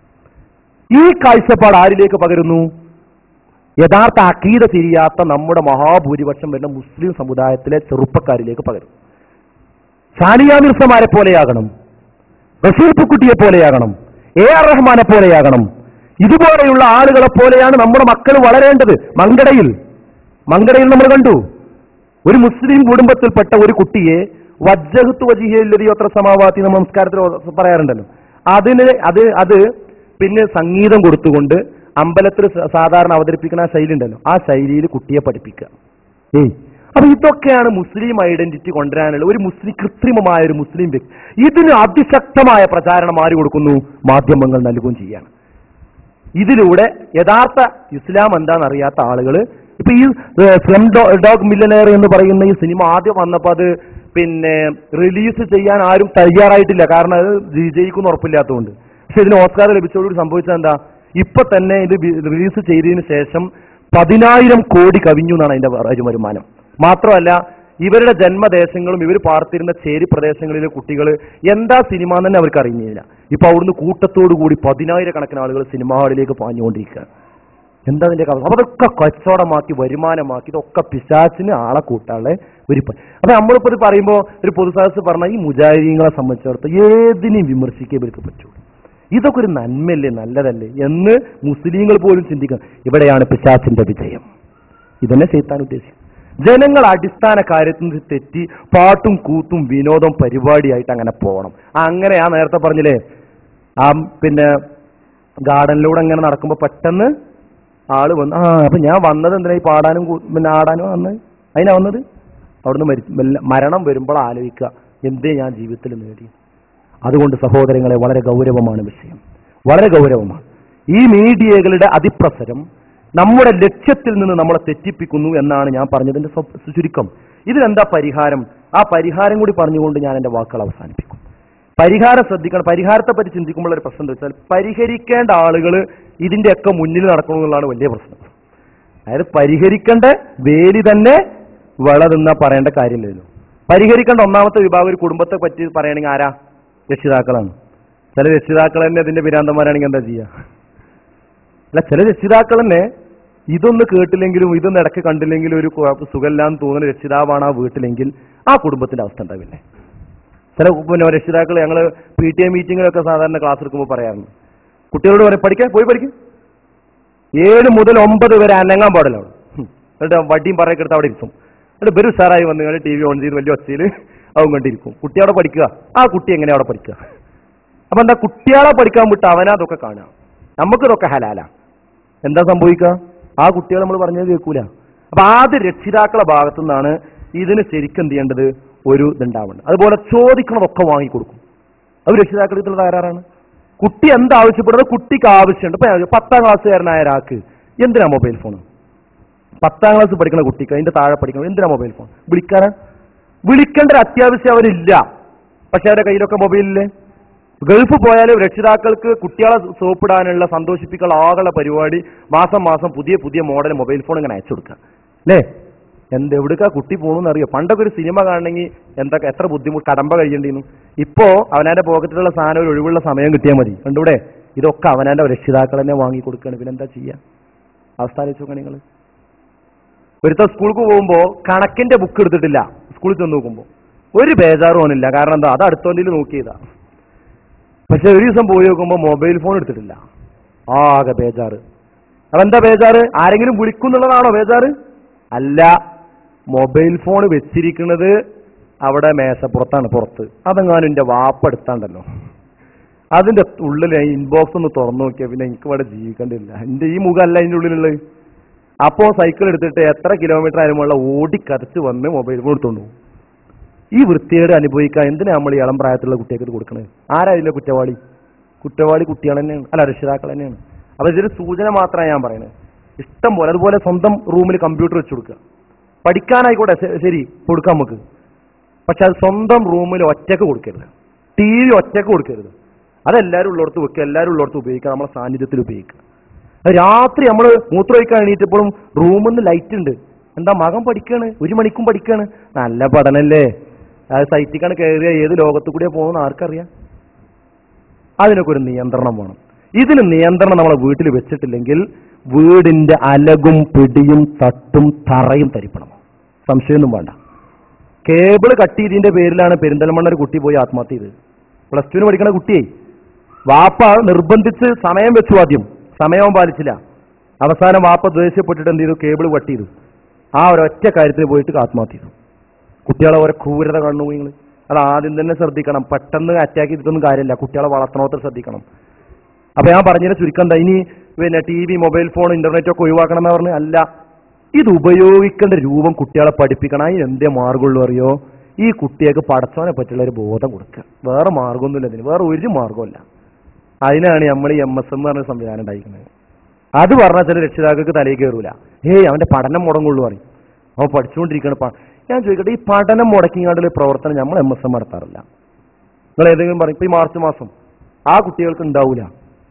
ഈ കാഴ്ചപ്പാട് ആരിലേക്ക് പകരുന്നു യഥാർത്ഥ അക്കീത തിരിയാത്ത നമ്മുടെ മഹാഭൂരിപക്ഷം വരുന്ന മുസ്ലിം സമുദായത്തിലെ ചെറുപ്പക്കാരിലേക്ക് പകരും സാനിയ മിർസമാരെ പോലെയാകണം റസീൽ പുക്കുട്ടിയെ പോലെയാകണം എ ആർ റഹ്മാനെ പോലെയാകണം ഇതുപോലെയുള്ള ആളുകളെ പോലെയാണ് നമ്മുടെ മക്കൾ വളരേണ്ടത് മങ്കടയിൽ മങ്കടയിൽ നമ്മൾ കണ്ടു ഒരു മുസ്ലിം കുടുംബത്തിൽപ്പെട്ട ഒരു കുട്ടിയെ വജ്ജഹത്ത് വജിഹല്ലതിയോത്ര സമാവാത്തി നമ്മൾ നമസ്കാരത്തിൽ പറയാറുണ്ടല്ലോ അതിന് അത് അത് പിന്നെ സംഗീതം കൊടുത്തുകൊണ്ട് അമ്പലത്തിൽ സ- സാധാരണ അവതരിപ്പിക്കുന്ന ആ ശൈലി ഉണ്ടല്ലോ ആ ശൈലിയിൽ കുട്ടിയെ പഠിപ്പിക്കുക ഏയ് അപ്പൊ ഇതൊക്കെയാണ് മുസ്ലിം ഐഡന്റിറ്റി കൊണ്ടുവരാനുള്ള ഒരു മുസ്ലിം കൃത്രിമമായ ഒരു മുസ്ലിം വ്യക്തി ഇതിന് അതിശക്തമായ പ്രചാരണം ആര് കൊടുക്കുന്നു മാധ്യമങ്ങൾ നൽകുകയും ചെയ്യാണ് ഇതിലൂടെ യഥാർത്ഥ ഇസ്ലാം എന്താണെന്ന് അറിയാത്ത ആളുകൾ ഇപ്പൊ ഈ സ്ലം ഡോഗ് മില്ലനയർ എന്ന് പറയുന്ന ഈ സിനിമ ആദ്യം വന്നപ്പോൾ അത് പിന്നെ റിലീസ് ചെയ്യാൻ ആരും തയ്യാറായിട്ടില്ല കാരണം അത് വിജയിക്കുന്ന ഉറപ്പില്ലാത്തതുകൊണ്ട് പക്ഷെ ഇതിന് ഓസ്കാർ ലഭിച്ചതോടുകൂടി സംഭവിച്ചത് എന്താ ഇപ്പൊ തന്നെ ഇത് റിലീസ് ചെയ്തതിന് ശേഷം പതിനായിരം കോടി കവിഞ്ഞു എന്നാണ് അതിന്റെ വ- വരുമാനം മാത്രമല്ല ഇവരുടെ ജന്മദേശങ്ങളും ഇവർ പാർത്തിരുന്ന ചേരി പ്രദേശങ്ങളിലെ കുട്ടികൾ എന്താ സിനിമ എന്ന് തന്നെ അവർക്ക് അറിയുന്നില്ല ഇപ്പൊ അവിടുന്ന് കൂട്ടത്തോടു കൂടി പതിനായിരക്കണക്കിന് ആളുകൾ സിനിമാ ഹാളിലേക്ക് പാഞ്ഞുകൊണ്ടിരിക്കുക എന്താ അതിന്റെ കഥ അപ്പൊ അതൊക്കെ കച്ചവടമാക്കി വരുമാനമാക്കി ഇതൊക്കെ പിശാച്ചിന് ആളെ കൂട്ടാളെ ഒരു പ- അപ്പൊ നമ്മളിപ്പോ ഇത് പറയുമ്പോൾ ഒരു പൊതുസദസ് പറഞ്ഞാൽ ഈ മുജാഹിദീങ്ങളെ സംബന്ധിച്ചിടത്തോളം ഏതിനെയും വിമർശിക്കാൻ ഇവർക്ക് പറ്റുള്ളൂ ഇതൊക്കെ ഒരു നന്മയല്ലേ നല്ലതല്ലേ എന്ന് മുസ്ലിങ്ങൾ പോലും ചിന്തിക്കണം ഇവിടെയാണ് പിശാച്ചിന്റെ വിജയം ഇതന്നെ ചെയ്ത്താൻ ഉദ്ദേശിക്കും ജനങ്ങൾ അടിസ്ഥാന കാര്യത്തിൽ നിന്ന് തെറ്റി പാട്ടും കൂത്തും വിനോദം പരിപാടിയായിട്ട് അങ്ങനെ പോകണം അങ്ങനെ ആ നേരത്തെ പറഞ്ഞില്ലേ ആ പിന്നെ ഗാർഡനിലൂടെ അങ്ങനെ നടക്കുമ്പോൾ പെട്ടെന്ന് ആള് വന്ന് ആ അപ്പൊ ഞാൻ വന്നത് എന്തിനാ ഈ പാടാനും കൂ- പിന്നെ ആടാനും വന്നത് അതിനാ വന്നത് അവിടുന്ന് മരി മെല്ലെ- മരണം വരുമ്പോൾ ആലോചിക്കുക എന്തേ ഞാൻ ജീവിതത്തിൽ നേടി അതുകൊണ്ട് സഹോദരങ്ങളെ വളരെ ഗൗരവമാണ് വിഷയം വളരെ ഗൗരവമാണ് ഈ മീഡിയകളുടെ അതിപ്രസരം നമ്മുടെ ലക്ഷ്യത്തിൽ നിന്ന് നമ്മളെ തെറ്റിപ്പിക്കുന്നു എന്നാണ് ഞാൻ പറഞ്ഞതിന്റെ സ്വ- ചുരുക്കം ഇതിനെന്താ പരിഹാരം ആ പരിഹാരം കൂടി പറഞ്ഞുകൊണ്ട് ഞാൻ എന്റെ വാക്കുകൾ അവസാനിപ്പിക്കും പരിഹാരം ശ്രദ്ധിക്കണം പരിഹാരത്തെ പറ്റി ചിന്തിക്കുമ്പോൾ ഒരു പ്രശ്നം എന്താ വെച്ചാൽ പരിഹരിക്കേണ്ട ആളുകൾ ഇതിന്റെയൊക്കെ മുന്നിൽ നടക്കണമെന്നുള്ളതാണ് വലിയ പ്രശ്നം അതായത് പരിഹരിക്കേണ്ട വേലി തന്നെ വള തിന്നാ പറയേണ്ട കാര്യമില്ലല്ലോ പരിഹരിക്കേണ്ട ഒന്നാമത്തെ വിഭാഗം ഒരു കുടുംബത്തെ പറ്റി പറയുകയാണെങ്കിൽ ആരാ രക്ഷിതാക്കളാണ് ചില രക്ഷിതാക്കൾ തന്നെ അതിന്റെ വിരാന്തന്മാരാണെങ്കിൽ എന്താ ചെയ്യുക അല്ല ചില രക്ഷിതാക്കൾ തന്നെ ഇതൊന്ന് കേട്ടില്ലെങ്കിലും ഇതൊന്ന് ഇടയ്ക്ക് കണ്ടില്ലെങ്കിലും ഒരു കുഴപ്പ സുഖമില്ലാന്ന് തോന്നുന്ന രക്ഷിതാവാണ് ആ വീട്ടിലെങ്കിൽ ആ കുടുംബത്തിന്റെ അവസ്ഥ ഉണ്ടാവില്ലേ ചില പിന്നെ രക്ഷിതാക്കൾ ഞങ്ങൾ പി ടി എ മീറ്റിങ്ങിലൊക്കെ സാധാരണ ക്ലാസ് എടുക്കുമ്പോൾ പറയാറുണ്ട് കുട്ടികളോട് പറയും പഠിക്കാൻ പോയി പഠിക്കും ഏഴ് മുതൽ ഒമ്പത് വരെ അനങ്ങാൻ പാടില്ല അവിടെ ഹും. എന്നിട്ട് വടിയും പറയൊക്കെ എടുത്ത് അവിടെ ഇരിക്കും എന്നിട്ട് വെറും ഉഷാറായി വന്ന് നിങ്ങൾ ടി വി ഓൺ ചെയ്ത് വലിയ ഒച്ചയിൽ അവൻ കണ്ടിരിക്കും കുട്ടി അവിടെ പഠിക്കുക ആ കുട്ടി എങ്ങനെ അവിടെ പഠിക്കുക അപ്പൊ എന്താ കുട്ടികളെ പഠിക്കാൻ വിട്ട് അവനാ അതൊക്കെ കാണാം നമുക്ക് ഇതൊക്കെ ഹലാല എന്താ സംഭവിക്കുക ആ കുട്ടികൾ നമ്മൾ പറഞ്ഞത് കേൾക്കൂല അപ്പൊ ആദ്യ രക്ഷിതാക്കളെ ഭാഗത്തു നിന്നാണ് ഇതിന് ശരിക്കും എന്ത് ചെയ്യേണ്ടത് ഒരു ഇതുണ്ടാവേണ്ടത് അതുപോലെ ചോദിക്കണതൊക്കെ വാങ്ങിക്കൊടുക്കും അത് രക്ഷിതാക്കൾ ഇതിലുള്ള തകരാറാണ് കുട്ടി എന്താ ആവശ്യപ്പെടുന്നത് കുട്ടിക്ക് ആവശ്യമുണ്ട് ഇപ്പൊ പത്താം ക്ലാസ്സുകാരനായ ഒരാൾക്ക് എന്തിനാ മൊബൈൽ ഫോൺ പത്താം ക്ലാസ് പഠിക്കുന്ന കുട്ടിക്ക് അതിന്റെ താഴെ പഠിക്കണം എന്തിനാ മൊബൈൽ ഫോൺ വിളിക്കാനാ വിളിക്കേണ്ട ഒരു അത്യാവശ്യം അവരില്ല പക്ഷെ അവരുടെ കയ്യിലൊക്കെ മൊബൈലില്ലേ ഗൾഫ് പോയാലും രക്ഷിതാക്കൾക്ക് കുട്ടികളെ സോപ്പിടാനുള്ള സന്തോഷിപ്പിക്കാനുള്ള ആകളുടെ പരിപാടി മാസം മാസം പുതിയ പുതിയ മോഡൽ മൊബൈൽ ഫോൺ ഇങ്ങനെ അയച്ചു കൊടുക്കുക അല്ലേ എന്ത് എവിടുക്കാ കുട്ടി പോകണമെന്ന് അറിയോ പണ്ടൊക്കെ ഒരു സിനിമ കാണണമെങ്കിൽ എന്തൊക്കെ എത്ര ബുദ്ധിമുട്ട് കടമ്പ കഴിയേണ്ടിയിരുന്നു ഇപ്പോ അവനാന്റെ പോക്കറ്റിലുള്ള സാധനം ഒരു ഒഴിവുള്ള സമയം കിട്ടിയാൽ മതി കണ്ടൂടെ ഇതൊക്കെ അവനാന്റെ രക്ഷിതാക്കൾ തന്നെ വാങ്ങി കൊടുക്കുകയാണ് പിന്നെന്താ ചെയ്യാ അവസ്ഥ ആലോചിച്ച് നോക്കണം നിങ്ങൾ ഒരുത്ത സ്കൂൾക്ക് പോകുമ്പോൾ കണക്കിന്റെ ബുക്ക് എടുത്തിട്ടില്ല സ്കൂളിൽ ചെന്ന് നോക്കുമ്പോൾ ഒരു ബേജാറും ഓനില്ല കാരണം എന്താ അത് അടുത്തോണ്ടിൽ നോക്കിയതാ പക്ഷെ ഒരു ദിവസം പോയി നോക്കുമ്പോൾ മൊബൈൽ ഫോൺ എടുത്തിട്ടില്ല ആകെ ബേജാറ് അപ്പൊ എന്താ ബേജാറ് ആരെങ്കിലും വിളിക്കുന്നുള്ളതാണോ ബേജാറ് അല്ല മൊബൈൽ ഫോൺ വെച്ചിരിക്കുന്നത് അവിടെ മേശപ്പുറത്താണ് പുറത്ത് അതെങ്ങാനും എന്റെ വാപ്പ എടുത്താണ്ടല്ലോ അതിന്റെ ഉള്ളിൽ ഇൻബോക്സ് ഒന്ന് തുറന്നു നോക്കിയാൽ പിന്നെ എനിക്ക് ഇവിടെ ജീവിക്കേണ്ടില്ല എന്റെ ഈ മുഖമല്ല അതിന്റെ ഉള്ളിലുള്ളത് അപ്പോ സൈക്കിൾ എടുത്തിട്ട് എത്ര കിലോമീറ്റർ ആയാലുമുള്ള ഓടിക്കതച്ച് വന്ന് മൊബൈൽ ഫോൺ എടുത്തോണ്ട് പോകും ഈ വൃത്തികേട് അനുഭവിക്കാൻ എന്തിനാ നമ്മൾ ഈ ഇളം പ്രായത്തിലുള്ള കുട്ടികൾക്ക് ഇത് കൊടുക്കണത് ആരാ ഇതിലെ കുറ്റവാളി കുറ്റവാളി കുട്ടികൾ തന്നെയാണ് അല്ല രക്ഷിതാക്കൾ തന്നെയാണ് അപ്പൊ ഇതൊരു സൂചന മാത്രമാണ് ഞാൻ പറയുന്നത് ഇഷ്ടം പോലെ അതുപോലെ സ്വന്തം റൂമിൽ കമ്പ്യൂട്ടർ വെച്ച് കൊടുക്കുക പഠിക്കാനായിക്കോട്ടെ ശ- ശരി കൊടുക്കാം നമുക്ക് പക്ഷെ അത് സ്വന്തം റൂമിൽ ഒറ്റക്ക് കൊടുക്കരുത് ടി വി ഒറ്റക്ക് കൊടുക്കരുത് അതെല്ലാവരും ഉള്ളിടത്ത് വെക്കുക എല്ലാവരും ഉള്ളിടത്ത് ഉപയോഗിക്കുക നമ്മളെ സാന്നിധ്യത്തിൽ ഉപയോഗിക്കുക അത് രാത്രി നമ്മൾ മൂത്രമൊഴിക്കാൻ എണീറ്റപ്പോഴും റൂമിൽ നിന്ന് ലൈറ്റ് ഉണ്ട് എന്താ മകൻ പഠിക്കാണ് ഒരു മണിക്കും പഠിക്കാണ് നല്ല പഠനല്ലേ അത് സൈറ്റിക്കാണ് കയറിയ ഏത് ലോകത്തു കൂടിയാ പോകുന്ന ആർക്കറിയാം അതിനൊക്കെ ഒരു നിയന്ത്രണം വേണം ഇതിന് നിയന്ത്രണം നമ്മളെ വീട്ടിൽ വെച്ചിട്ടില്ലെങ്കിൽ വീടിന്റെ അലകും പിടിയും തട്ടും തറയും തരിപ്പണം സംശയമൊന്നും വേണ്ട കേബിൾ കട്ട് ചെയ്തതിന്റെ പേരിലാണ് പെരിന്തൽമണ്ണ ഒരു കുട്ടി പോയി ആത്മഹത്യ ചെയ്തത് പ്ലസ് ടുവിന് പഠിക്കുന്ന കുട്ടിയെ വാപ്പ നിർബന്ധിച്ച് സമയം വെച്ചു ആദ്യം സമയവും പാലിച്ചില്ല അവസാനം വാപ്പ ദേഷ്യപ്പെട്ടിട്ട് എന്ത് ചെയ്തു കേബിൾ കട്ട് ചെയ്തു ആ ഒരൊറ്റ കാര്യത്തിൽ പോയിട്ട് ആത്മഹത്യ ചെയ്തു കുട്ടികളെ ഓരോ ക്രൂരത കാണുന്നു നിങ്ങൾ അത് ആദ്യം തന്നെ ശ്രദ്ധിക്കണം പെട്ടെന്ന് അറ്റാക്ക് ചെയ്തിട്ടൊന്നും കാര്യമില്ല കുട്ടികളെ വളർത്തണോത്ര ശ്രദ്ധിക്കണം അപ്പൊ ഞാൻ പറഞ്ഞതിന് ചുരുക്കം എന്താ ഇനി പിന്നെ T V mobile phone internet ഒക്കെ ഒഴിവാക്കണം എന്ന് പറഞ്ഞ് അല്ല ഇത് ഉപയോഗിക്കേണ്ട രൂപം കുട്ടികളെ പഠിപ്പിക്കണം അതിന് എന്തേ മാർഗമുള്ളൂ അറിയോ ഈ കുട്ടികൾക്ക് പടച്ചവനെ പറ്റിയുള്ള ഒരു ബോധം കൊടുക്കുക വേറെ മാർഗമൊന്നുമില്ല ഇതിന് വേറെ ഒരു മാർഗമില്ല അതിനാണ് നമ്മൾ ഈ എം എസ് എം പറഞ്ഞ സംവിധാനം ഉണ്ടായിരിക്കുന്നത് അത് പറഞ്ഞാൽ ചില രക്ഷിതാക്കൾക്ക് തലയിൽ കയറൂല ഏയ് അവന്റെ പഠനം മുടങ്ങുള്ളൂ പറയും അവൻ പഠിച്ചുകൊണ്ടിരിക്കണം പ- ഞാൻ ചോദിക്കട്ടെ ഈ പഠനം മുടക്കിങ്ങാണ്ടുള്ള പ്രവർത്തനം നമ്മൾ എം എസ് എം നടത്താറില്ല നിങ്ങൾ ഏതെങ്കിലും പറയും ഇപ്പൊ ഈ മാർച്ച് മാസം ആ കുട്ടികൾക്ക് ഉണ്ടാവൂല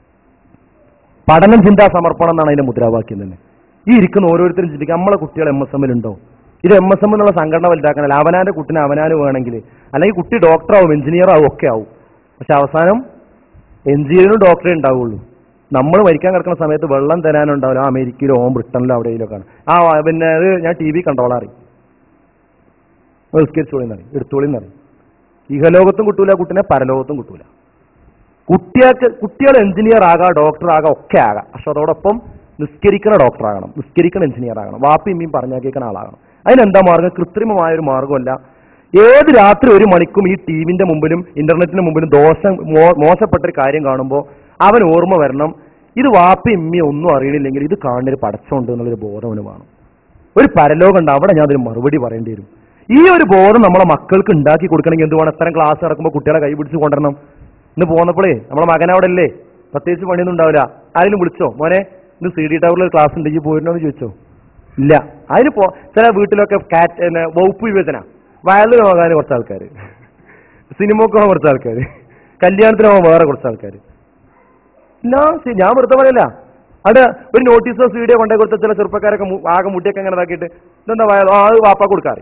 പഠനം ചിന്താ സമർപ്പണം എന്നാണ് അതിന്റെ മുദ്രാവാക്യം തന്നെ ഈ ഇരിക്കുന്ന ഓരോരുത്തരും ചിന്തിക്കുക നമ്മളെ കുട്ടികൾ എം എസ് എമ്മിലുണ്ടോ ഇത് എം എസ് എം എന്നുള്ള സംഘടന വലുതാക്കണല്ല അവനാന്റെ കുട്ടിനെ അവനാന് വേണമെങ്കിൽ അല്ലെങ്കിൽ കുട്ടി ഡോക്ടറാവും എഞ്ചിനീയർ ആവും ഒക്കെ ആവും പക്ഷെ അവസാനം എഞ്ചിനീയറും ഡോക്ടറേ ഉണ്ടാവുള്ളൂ നമ്മൾ മരിക്കാൻ കിടക്കുന്ന സമയത്ത് വെള്ളം തരാനുണ്ടാവില്ല ആ അമേരിക്കയിലോ ഓം ബ്രിട്ടനിലോ അവിടെയിലൊക്കെയാണ് ആ പിന്നെ അത് ഞാൻ ടി വി കണ്ടോളാറി നിസ്കരിച്ചോളിന്നറി എടുത്തോളിന്നറി ഇഹലോകത്തും കിട്ടൂല കുട്ടിനെ പരലോകത്തും കിട്ടൂല കുട്ടികൾക്ക് കുട്ടികൾ എഞ്ചിനീയർ ആകാം ഡോക്ടർ ആകാം ഒക്കെ ആകാം പക്ഷെ അതോടൊപ്പം നിസ്കരിക്കണ ഡോക്ടർ ആകണം നിസ്കരിക്കണ എഞ്ചിനീയർ ആകണം വാപ്പി ഇമ്മയും പറഞ്ഞാൽ കേൾക്കുന്ന ആളാകണം അതിനെന്താ മാർഗം കൃത്രിമമായ ഒരു മാർഗമല്ല ഏത് രാത്രി ഒരു മണിക്കും ഈ ടിവിന്റെ മുമ്പിലും ഇന്റർനെറ്റിന്റെ മുമ്പിലും ദോഷം മോ- മോശപ്പെട്ട ഒരു കാര്യം കാണുമ്പോൾ അവൻ ഓർമ്മ വരണം ഇത് വാപ്പി ഇമ്മയും ഒന്നും അറിയണില്ലെങ്കിൽ ഇത് കാണുന്നൊരു പടച്ചമുണ്ട് എന്നുള്ളൊരു ബോധം അവന് വേണം ഒരു പരലോകം ഉണ്ട് അവിടെ ഞാൻ അതിന് മറുപടി പറയേണ്ടി വരും ഈ ഒരു ബോധം നമ്മളെ മക്കൾക്ക് ഉണ്ടാക്കി കൊടുക്കണമെങ്കിൽ എന്തുവേണം എത്ര ക്ലാസ് നടക്കുമ്പോൾ കുട്ടികളെ കൈ പിടിച്ച് കൊണ്ടുവരണം ഇന്ന് പോന്നപ്പോഴേ നമ്മളെ മകൻ അവിടെ അല്ലേ പ്രത്യേകിച്ച് പണിയൊന്നും ഉണ്ടാവില്ല ആരെങ്കിലും വിളിച്ചോ മോനെ ഇന്ന് സി ഡി ടവറിൽ ഒരു ക്ലാസ് ഉണ്ട് ഈ പോയിരുന്നോന്ന് ചോദിച്ചോ ഇല്ല അതിന് പോ ചില വീട്ടിലൊക്കെ കാറ്റ് പിന്നെ വകുപ്പ് വിവേചന വയലിൽ പോകാൻ കുറച്ച് ആൾക്കാർ സിനിമക്ക് പോകാൻ കുറച്ച് ആൾക്കാർ കല്യാണത്തിന് പോകാൻ വേറെ കുറച്ച് ആൾക്കാർ ഇല്ല ശരി ഞാൻ വെറുതെ പറയല്ല അവിടെ ഒരു നോട്ടീസോ വീഡിയോ കൊണ്ടേ കൊടുത്ത ചില ചെറുപ്പക്കാരൊക്കെ മു- ആകെ മുട്ടിയൊക്കെ അങ്ങനെ ഇതാക്കിയിട്ട് ഇതെന്താ വയ- ആ അത് വാപ്പാ കൊടുക്കാറ്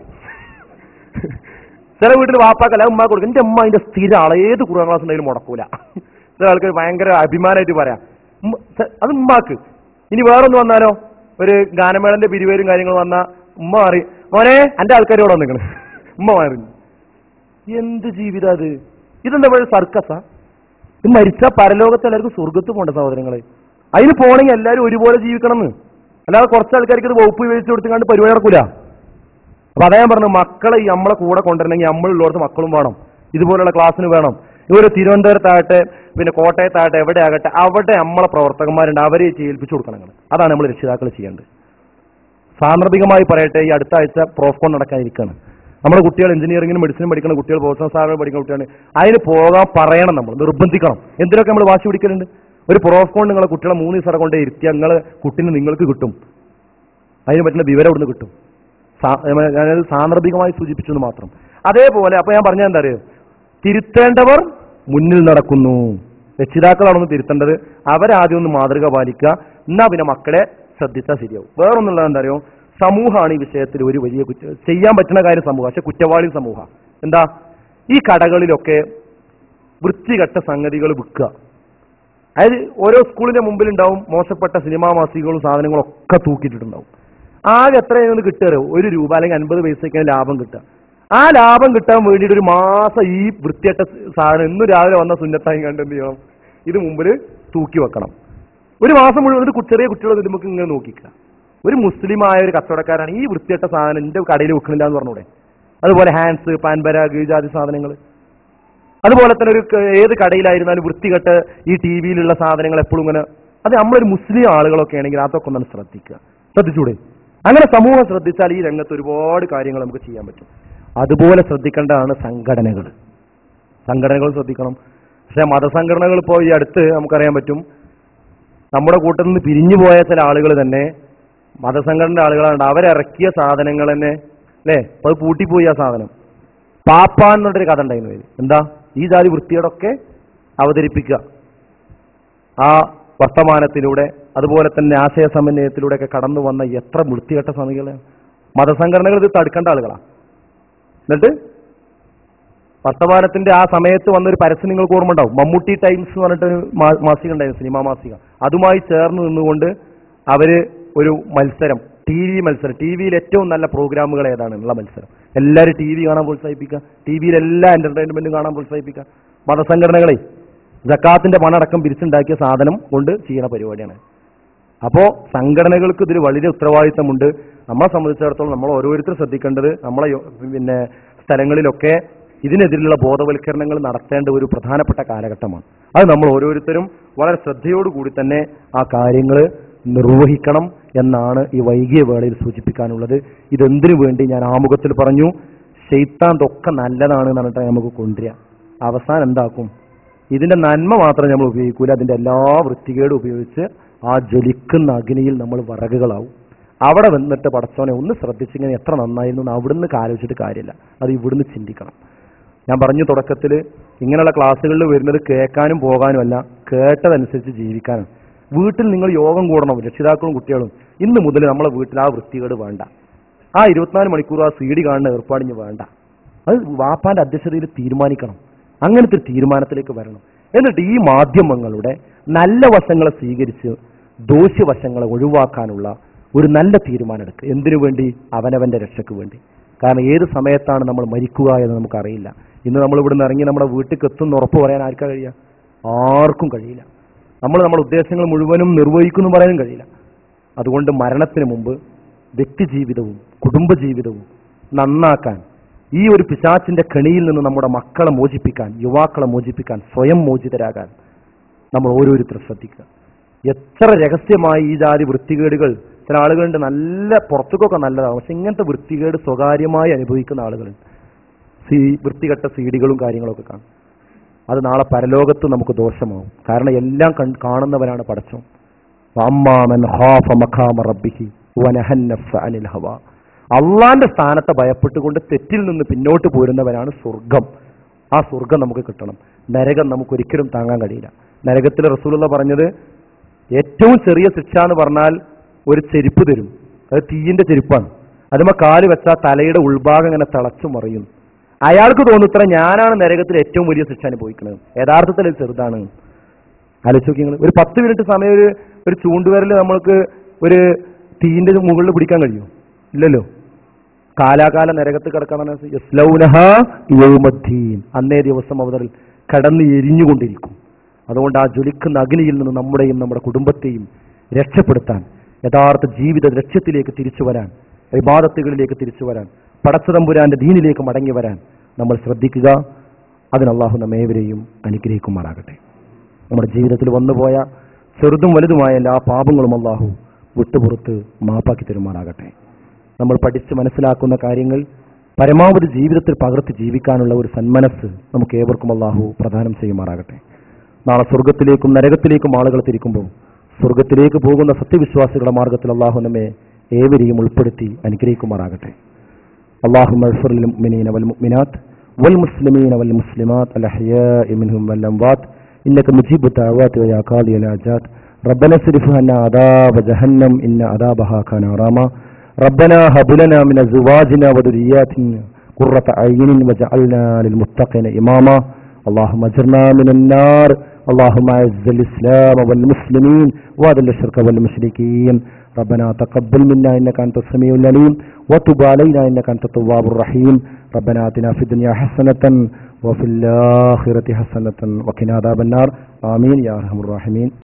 ചില വീട്ടിൽ വാപ്പാക്കല്ല ഉമ്മ കൊടുക്കും എന്റെ അമ്മ അതിന്റെ സ്ഥിരം ആളെ ഏത് കുറാൻ ക്ലാസ് ഉണ്ടെങ്കിലും മുടക്കൂല ചില ആൾക്കാർ ഭയങ്കര അഭിമാനമായിട്ട് പറയാം ഉമ്മ- ച- അത് ഉമ്മാക്ക് ഇനി വേറൊന്ന് വന്നാലോ ഒരു ഗാനമേളന്റെ പിരിവേരും കാര്യങ്ങളും വന്നാ ഉമ്മ മാറി മോനെ എന്റെ ആൾക്കാരോട് വന്നിക്കണ് ഉമ്മ മാറി എന്ത് ജീവിതം അത് ഇതെന്താ പറയുക സർക്കസാ ഇത് മരിച്ച പരലോകത്ത് എല്ലാവർക്കും സ്വർഗത്ത് പോകണ്ട സഹോദരങ്ങളെ അതിന് പോണെങ്കിൽ എല്ലാവരും ഒരുപോലെ ജീവിക്കണം എന്ന് അല്ലാതെ കുറച്ച് ആൾക്കാർക്ക് ഇത് വകുപ്പ് ഉപയോഗിച്ച് കൊടുത്തുകൊണ്ട് പരിപാടി നടക്കൂല അപ്പൊ അതാ ഞാൻ പറഞ്ഞു മക്കളെ ഈ നമ്മളെ കൂടെ കൊണ്ടുവരണമെങ്കിൽ നമ്മളുള്ളവർക്ക് മക്കളും വേണം ഇതുപോലുള്ള ക്ലാസ്സിന് വേണം ഇവര് തിരുവനന്തപുരത്താകട്ടെ പിന്നെ കോട്ടയത്താകട്ടെ എവിടെ ആകട്ടെ അവിടെ നമ്മളെ പ്രവർത്തകന്മാരുണ്ട് അവരെ ഏൽപ്പിച്ചു കൊടുക്കണം നിങ്ങൾ അതാണ് നമ്മൾ രക്ഷിതാക്കൾ ചെയ്യേണ്ടത് സാന്ദർഭികമായി പറയട്ടെ ഈ അടുത്ത ആഴ്ച പ്രോഫ്കോൺ നടക്കാനിരിക്കുകയാണ് നമ്മുടെ കുട്ടികൾ എഞ്ചിനീയറിംഗിനും മെഡിസിനും പഠിക്കുന്ന കുട്ടികൾ പ്രൊഫഷണൽ സ്ഥാപനം പഠിക്കുന്ന കുട്ടികളാണ് അതിന് പോകാൻ പറയണം നമ്മൾ നിർബന്ധിക്കണം എന്തിനൊക്കെ നമ്മൾ വാശി പിടിക്കലുണ്ട് ഒരു പ്രോഫ്കോൺ നിങ്ങളെ കുട്ടികളെ മൂന്ന് ദിവസം കൊണ്ടേ ഇരുത്തിയാൽ നിങ്ങൾ കുട്ടീനെ നിങ്ങൾക്ക് കിട്ടും അതിന് പറ്റുന്ന വിവരം ഇവിടുന്ന് കിട്ടും സാ- ഏ, ഞാനത് സാന്ദർഭികമായി സൂചിപ്പിച്ചു എന്ന് മാത്രം അതേപോലെ അപ്പൊ ഞാൻ പറഞ്ഞ എന്താ അറിയോ തിരുത്തേണ്ടവർ മുന്നിൽ നടക്കുന്നു രക്ഷിതാക്കളാണെന്ന് തിരുത്തേണ്ടത് അവരാദ്യം ഒന്ന് മാതൃക പാലിക്കുക എന്നാ പിന്നെ മക്കളെ ശ്രദ്ധിച്ചാൽ ശരിയാവും വേറൊന്നുള്ളത് എന്താ അറിയോ സമൂഹമാണ് ഈ വിഷയത്തിൽ ഒരു വലിയ കുറ്റ ചെയ്യാൻ പറ്റുന്ന കാര്യം സമൂഹം പക്ഷെ കുറ്റവാളി സമൂഹം എന്താ ഈ കടകളിലൊക്കെ വൃത്തികെട്ട സംഗതികൾ വിൽക്കുക അതായത് ഓരോ സ്കൂളിന്റെ മുമ്പിലുണ്ടാവും മോശപ്പെട്ട സിനിമാ മാസികകളും സാധനങ്ങളും ഒക്കെ തൂക്കിയിട്ടുണ്ടാവും ആകെ എത്രയാണ് കിട്ടുക ഒരു രൂപ അല്ലെങ്കിൽ അൻപത് പൈസയ്ക്കാണ് ലാഭം കിട്ടുക ആ ലാഭം കിട്ടാൻ വേണ്ടിയിട്ട് ഒരു മാസം ഈ വൃത്തിയട്ട സാധനം ഇന്ന് രാവിലെ വന്ന സുന്നത്തായി കണ്ട് എന്ത് ചെയ്യണം ഇത് മുമ്പിൽ തൂക്കി വെക്കണം ഒരു മാസം മുഴുവൻ ഇത് കു- ചെറിയ കുട്ടികളെ നമുക്ക് ഇങ്ങനെ നോക്കിക്കുക ഒരു മുസ്ലിമായ ഒരു കച്ചവടക്കാരാണ് ഈ വൃത്തിയട്ട സാധനം എന്റെ കടയിൽ വെക്കണില്ല എന്ന് പറഞ്ഞൂടെ അതുപോലെ ഹാൻഡ്സ് പാൻപരാഗ് ജാതി സാധനങ്ങൾ അതുപോലെ തന്നെ ഒരു ക- ഏത് കടയിലായിരുന്നാലും വൃത്തികെട്ട് ഈ ടി വിയിലുള്ള സാധനങ്ങൾ എപ്പോഴും ഇങ്ങനെ അത് നമ്മളൊരു മുസ്ലിം ആളുകളൊക്കെ ആണെങ്കിൽ അതൊക്കെ ഒന്നാണ് ശ്രദ്ധിക്കുക ശ്രദ്ധിച്ചൂടെ അങ്ങനെ സമൂഹം ശ്രദ്ധിച്ചാൽ ഈ രംഗത്ത് ഒരുപാട് കാര്യങ്ങൾ നമുക്ക് ചെയ്യാൻ പറ്റും അതുപോലെ ശ്രദ്ധിക്കേണ്ടതാണ് സംഘടനകൾ സംഘടനകൾ ശ്രദ്ധിക്കണം പക്ഷെ മതസംഘടനകൾ ഇപ്പോൾ ഈ അടുത്ത് നമുക്കറിയാൻ പറ്റും നമ്മുടെ കൂട്ടത്തിൽ നിന്ന് പിരിഞ്ഞു പോയ ചില ആളുകൾ തന്നെ മതസംഘടനയുടെ ആളുകളാണ് അവരിറക്കിയ സാധനങ്ങൾ തന്നെ അല്ലേ അപ്പൊ അത് പൂട്ടിപ്പോയി ആ സാധനം പാപ്പാൻ എന്നുള്ളൊരു കഥ ഉണ്ടായിരുന്നു അതിൽ. എന്താ ഈ ജാതി വൃത്തിയോടൊക്കെ അവതരിപ്പിക്കുക ആ വർത്തമാനത്തിലൂടെ അതുപോലെ തന്നെ ആശയ സമന്വയത്തിലൂടെ ഒക്കെ കടന്നു വന്ന എത്ര വൃത്തികെട്ട സമിതികളാണ് മതസംഘടനകൾ ഇത് തടുക്കേണ്ട ആളുകളാ എന്നിട്ട് വർത്തമാനത്തിന്റെ ആ സമയത്ത് വന്നൊരു പരസ്യം നിങ്ങൾക്ക് ഓർമ്മ ഉണ്ടാവും മമ്മൂട്ടി ടൈംസ് എന്ന് പറഞ്ഞിട്ടൊരു മാ- മാസിക ഉണ്ടായിരുന്നു സിനിമാ മാസിക അതുമായി ചേർന്ന് നിന്നുകൊണ്ട് അവര് ഒരു മത്സരം ടി വി മത്സരം ടി വിയിൽ ഏറ്റവും നല്ല പ്രോഗ്രാമുകൾ ഏതാണ് എന്നുള്ള മത്സരം എല്ലാവരും ടി വി കാണാൻ പ്രോത്സാഹിപ്പിക്കുക ടി വിയിൽ എല്ലാ എന്റർടൈൻമെന്റും കാണാൻ പ്രോത്സാഹിപ്പിക്കുക മതസംഘടനകളെ ജക്കാത്തിന്റെ പണടക്കം പിരിച്ചുണ്ടാക്കിയ സാധനം കൊണ്ട് ചെയ്യുന്ന പരിപാടിയാണ് അപ്പോ സംഘടനകൾക്ക് ഇതിൽ വളരെ ഉത്തരവാദിത്തമുണ്ട് നമ്മളെ സംബന്ധിച്ചിടത്തോളം നമ്മൾ ഓരോരുത്തർ ശ്രദ്ധിക്കേണ്ടത് നമ്മളെ യോ- പിന്നെ സ്ഥലങ്ങളിലൊക്കെ ഇതിനെതിരെയുള്ള ബോധവൽക്കരണങ്ങൾ നടത്തേണ്ട ഒരു പ്രധാനപ്പെട്ട കാലഘട്ടമാണ് അത് നമ്മൾ ഓരോരുത്തരും വളരെ ശ്രദ്ധയോടുകൂടി തന്നെ ആ കാര്യങ്ങൾ നിർവഹിക്കണം എന്നാണ് ഈ വൈകിയ വേളയിൽ സൂചിപ്പിക്കാനുള്ളത് ഇതെന്തിനു വേണ്ടി ഞാൻ ആമുഖത്തിൽ പറഞ്ഞു ശൈത്താൻ ഇതൊക്കെ നല്ലതാണ് എന്ന് പറഞ്ഞിട്ട് നമുക്ക് കൊണ്ടുവരിക അവസാനം എന്താക്കും ഇതിന്റെ നന്മ മാത്രം നമ്മൾ ഉപയോഗിക്കൂല അതിന്റെ എല്ലാ വൃത്തികേടും ഉപയോഗിച്ച് ആ ജ്വലിക്കുന്ന അഗ്നിയിൽ നമ്മൾ വിറകുകളാവും അവിടെ വന്നിട്ട് പടച്ചോനെ ഒന്ന് ശ്രദ്ധിച്ചിങ്ങനെ എത്ര നന്നായിരുന്നു എന്ന് അവിടുന്ന് ആലോചിച്ചിട്ട് കാര്യമില്ല അത് ഇവിടുന്ന് ചിന്തിക്കണം ഞാൻ പറഞ്ഞു തുടക്കത്തിൽ ഇങ്ങനെയുള്ള ക്ലാസ്സുകളിൽ വരുന്നത് കേൾക്കാനും പോകാനും അല്ല കേട്ടതനുസരിച്ച് ജീവിക്കാനും വീട്ടിൽ നിങ്ങൾ യോഗം കൂടണം രക്ഷിതാക്കളും കുട്ടികളും ഇന്ന് മുതൽ നമ്മളെ വീട്ടിൽ ആ വൃത്തികേട് വേണ്ട ആ ഇരുപത്തിനാല് മണിക്കൂർ ആ സി ഡി കാണുന്ന ഏർപ്പാടിഞ്ഞ് വേണ്ട അത് വാപ്പാന്റെ അധ്യക്ഷതയിൽ തീരുമാനിക്കണം അങ്ങനത്തെ ഒരു തീരുമാനത്തിലേക്ക് വരണം എന്നിട്ട് ഈ മാധ്യമങ്ങളുടെ നല്ല വശങ്ങളെ സ്വീകരിച്ച് ദോഷ്യവശങ്ങളെ ഒഴിവാക്കാനുള്ള ഒരു നല്ല തീരുമാനം എടുക്കുക എന്തിനു വേണ്ടി അവനവന്റെ രക്ഷയ്ക്ക് വേണ്ടി കാരണം ഏത് സമയത്താണ് നമ്മൾ മരിക്കുക എന്ന് നമുക്കറിയില്ല ഇന്ന് നമ്മൾ ഇവിടുന്ന് ഇറങ്ങി നമ്മുടെ വീട്ടിൽ എത്തുന്ന ഉറപ്പ് പറയാൻ ആർക്കാ കഴിയുക ആർക്കും കഴിയില്ല നമ്മൾ നമ്മുടെ ഉദ്ദേശങ്ങൾ മുഴുവനും നിർവഹിക്കുന്നു പറയാനും കഴിയില്ല അതുകൊണ്ട് മരണത്തിന് മുമ്പ് വ്യക്തിജീവിതവും കുടുംബജീവിതവും നന്നാക്കാൻ ഈ ഒരു പിശാച്ചിന്റെ കെണിയിൽ നിന്ന് നമ്മുടെ മക്കളെ മോചിപ്പിക്കാൻ യുവാക്കളെ മോചിപ്പിക്കാൻ സ്വയം മോചിതരാകാൻ നമ്മൾ ഓരോരുത്തരും ശ്രദ്ധിക്കുക എത്ര രഹസ്യമായി ഈ ജാതി വൃത്തികേടുകൾ ചില ആളുകളുണ്ട് നല്ല പുറത്തുക്കൊക്കെ നല്ലതാണ് പക്ഷെ ഇങ്ങനത്തെ വൃത്തികേട് സ്വകാര്യമായി അനുഭവിക്കുന്ന ആളുകളുണ്ട് സീ വൃത്തികെട്ട സീഡികളും കാര്യങ്ങളൊക്കെ കാണും അത് നാളെ പരലോകത്ത് നമുക്ക് ദോഷമാവും കാരണം എല്ലാം കൺ- കാണുന്നവനാണ് പടച്ചോൻ വഅമ്മാമൻ ഖാഫ മഖാമ റബ്ബിഹി വനഹൻ നഫ്സ അനിൽ ഹവ അള്ളാന്റെ സ്ഥാനത്തെ ഭയപ്പെട്ടുകൊണ്ട് തെറ്റിൽ നിന്ന് പിന്നോട്ട് പോരുന്നവനാണ് സ്വർഗം ആ സ്വർഗം നമുക്ക് കിട്ടണം നരകം നമുക്ക് ഒരിക്കലും താങ്ങാൻ കഴിയില്ല നരകത്തിൽ റസൂലുള്ള പറഞ്ഞത് ഏറ്റവും ചെറിയ ശിക്ഷ എന്ന് പറഞ്ഞാൽ ഒരു ചെരുപ്പ് തരും അത് തീയിന്റെ ചെരുപ്പാണ് അതുമ്മ കാല് വെച്ചാൽ തലയുടെ ഉൾഭാഗം ഇങ്ങനെ തിളച്ചു മറിയും അയാൾക്ക് തോന്നുത്ര ഞാനാണ് നരകത്തിൽ ഏറ്റവും വലിയ ശിക്ഷ അനുഭവിക്കുന്നത് യഥാർത്ഥത്തിൽ അത് ചെറുതാണ് ആലോചിച്ച് നോക്കി നിങ്ങൾ ഒരു പത്ത് മിനിറ്റ് സമയം ഒരു ഒരു ചൂണ്ടുവരൽ നമ്മൾക്ക് ഒരു തീയിന്റെ മുകളിൽ പിടിക്കാൻ കഴിയുമോ ഇല്ലല്ലോ കാലാകാല നരകത്ത് കിടക്കാൻ യൗമദ്ദീൻ അന്നേ ദിവസം അവർ കടന്ന് എരിഞ്ഞുകൊണ്ടിരിക്കും അതുകൊണ്ട് ആ ജ്വലിക്കുന്ന അഗ്നിയിൽ നിന്ന് നമ്മുടെയും നമ്മുടെ കുടുംബത്തെയും രക്ഷപ്പെടുത്താൻ യഥാർത്ഥ ജീവിത ലക്ഷ്യത്തിലേക്ക് തിരിച്ചു വരാൻ വിവാദത്തുകളിലേക്ക് തിരിച്ചു വരാൻ പടച്ചതമ്പുരാന്റെ ദീനിലേക്ക് മടങ്ങി വരാൻ നമ്മൾ ശ്രദ്ധിക്കുക അതിന് അള്ളാഹു നമ്മേവരെയും അനുഗ്രഹിക്കുമാറാകട്ടെ നമ്മുടെ ജീവിതത്തിൽ വന്നുപോയ ചെറുതും വലുതുമായ എല്ലാ പാപങ്ങളും അള്ളാഹു വിട്ടുപുറത്ത് മാപ്പാക്കി തരുമാറാകട്ടെ നമ്മൾ പഠിച്ച് മനസ്സിലാക്കുന്ന കാര്യങ്ങൾ പരമാവധി ജീവിതത്തിൽ പകർത്തി ജീവിക്കാനുള്ള ഒരു സന്മനസ് നമുക്ക് ഏവർക്കും അള്ളാഹു പ്രദാനം ചെയ്യുമാറാകട്ടെ നാളെ സ്വർഗത്തിലേക്കും നരകത്തിലേക്കും ആളുകൾ തിരിക്കുമ്പോൾ സ്വർഗത്തിലേക്ക് പോകുന്ന സത്യവിശ്വാസികളുടെ മാർഗത്തിൽ അള്ളാഹു നമ്മെ ഏവരെയും ഉൾപ്പെടുത്തി അനുഗ്രഹിക്കുമാറാകട്ടെ اللهم اغفر للمؤمنين والمؤمنات والمسلمين والمسلمات الأحياء منهم والأموات إنك مجيب الدعوات ويا قاضي الحاجات ربنا اصرف عنا عذاب جهنم إن عذابها كان غراما ربنا هب لنا من أزواجنا وذرياتنا قرة عين وجعلنا للمتقين إماما اللهم اجرنا من النار اللهم اعز الإسلام والمسلمين وأذل الشرك والمشركين ربنا تقبل منا إنك أنت السميع العليم وتب علينا إنك أنت التواب الرحيم ربنا آتنا في الدنيا حسنة وفي الآخرة حسنة وقنا عذاب النار آمين يا أرحم الراحمين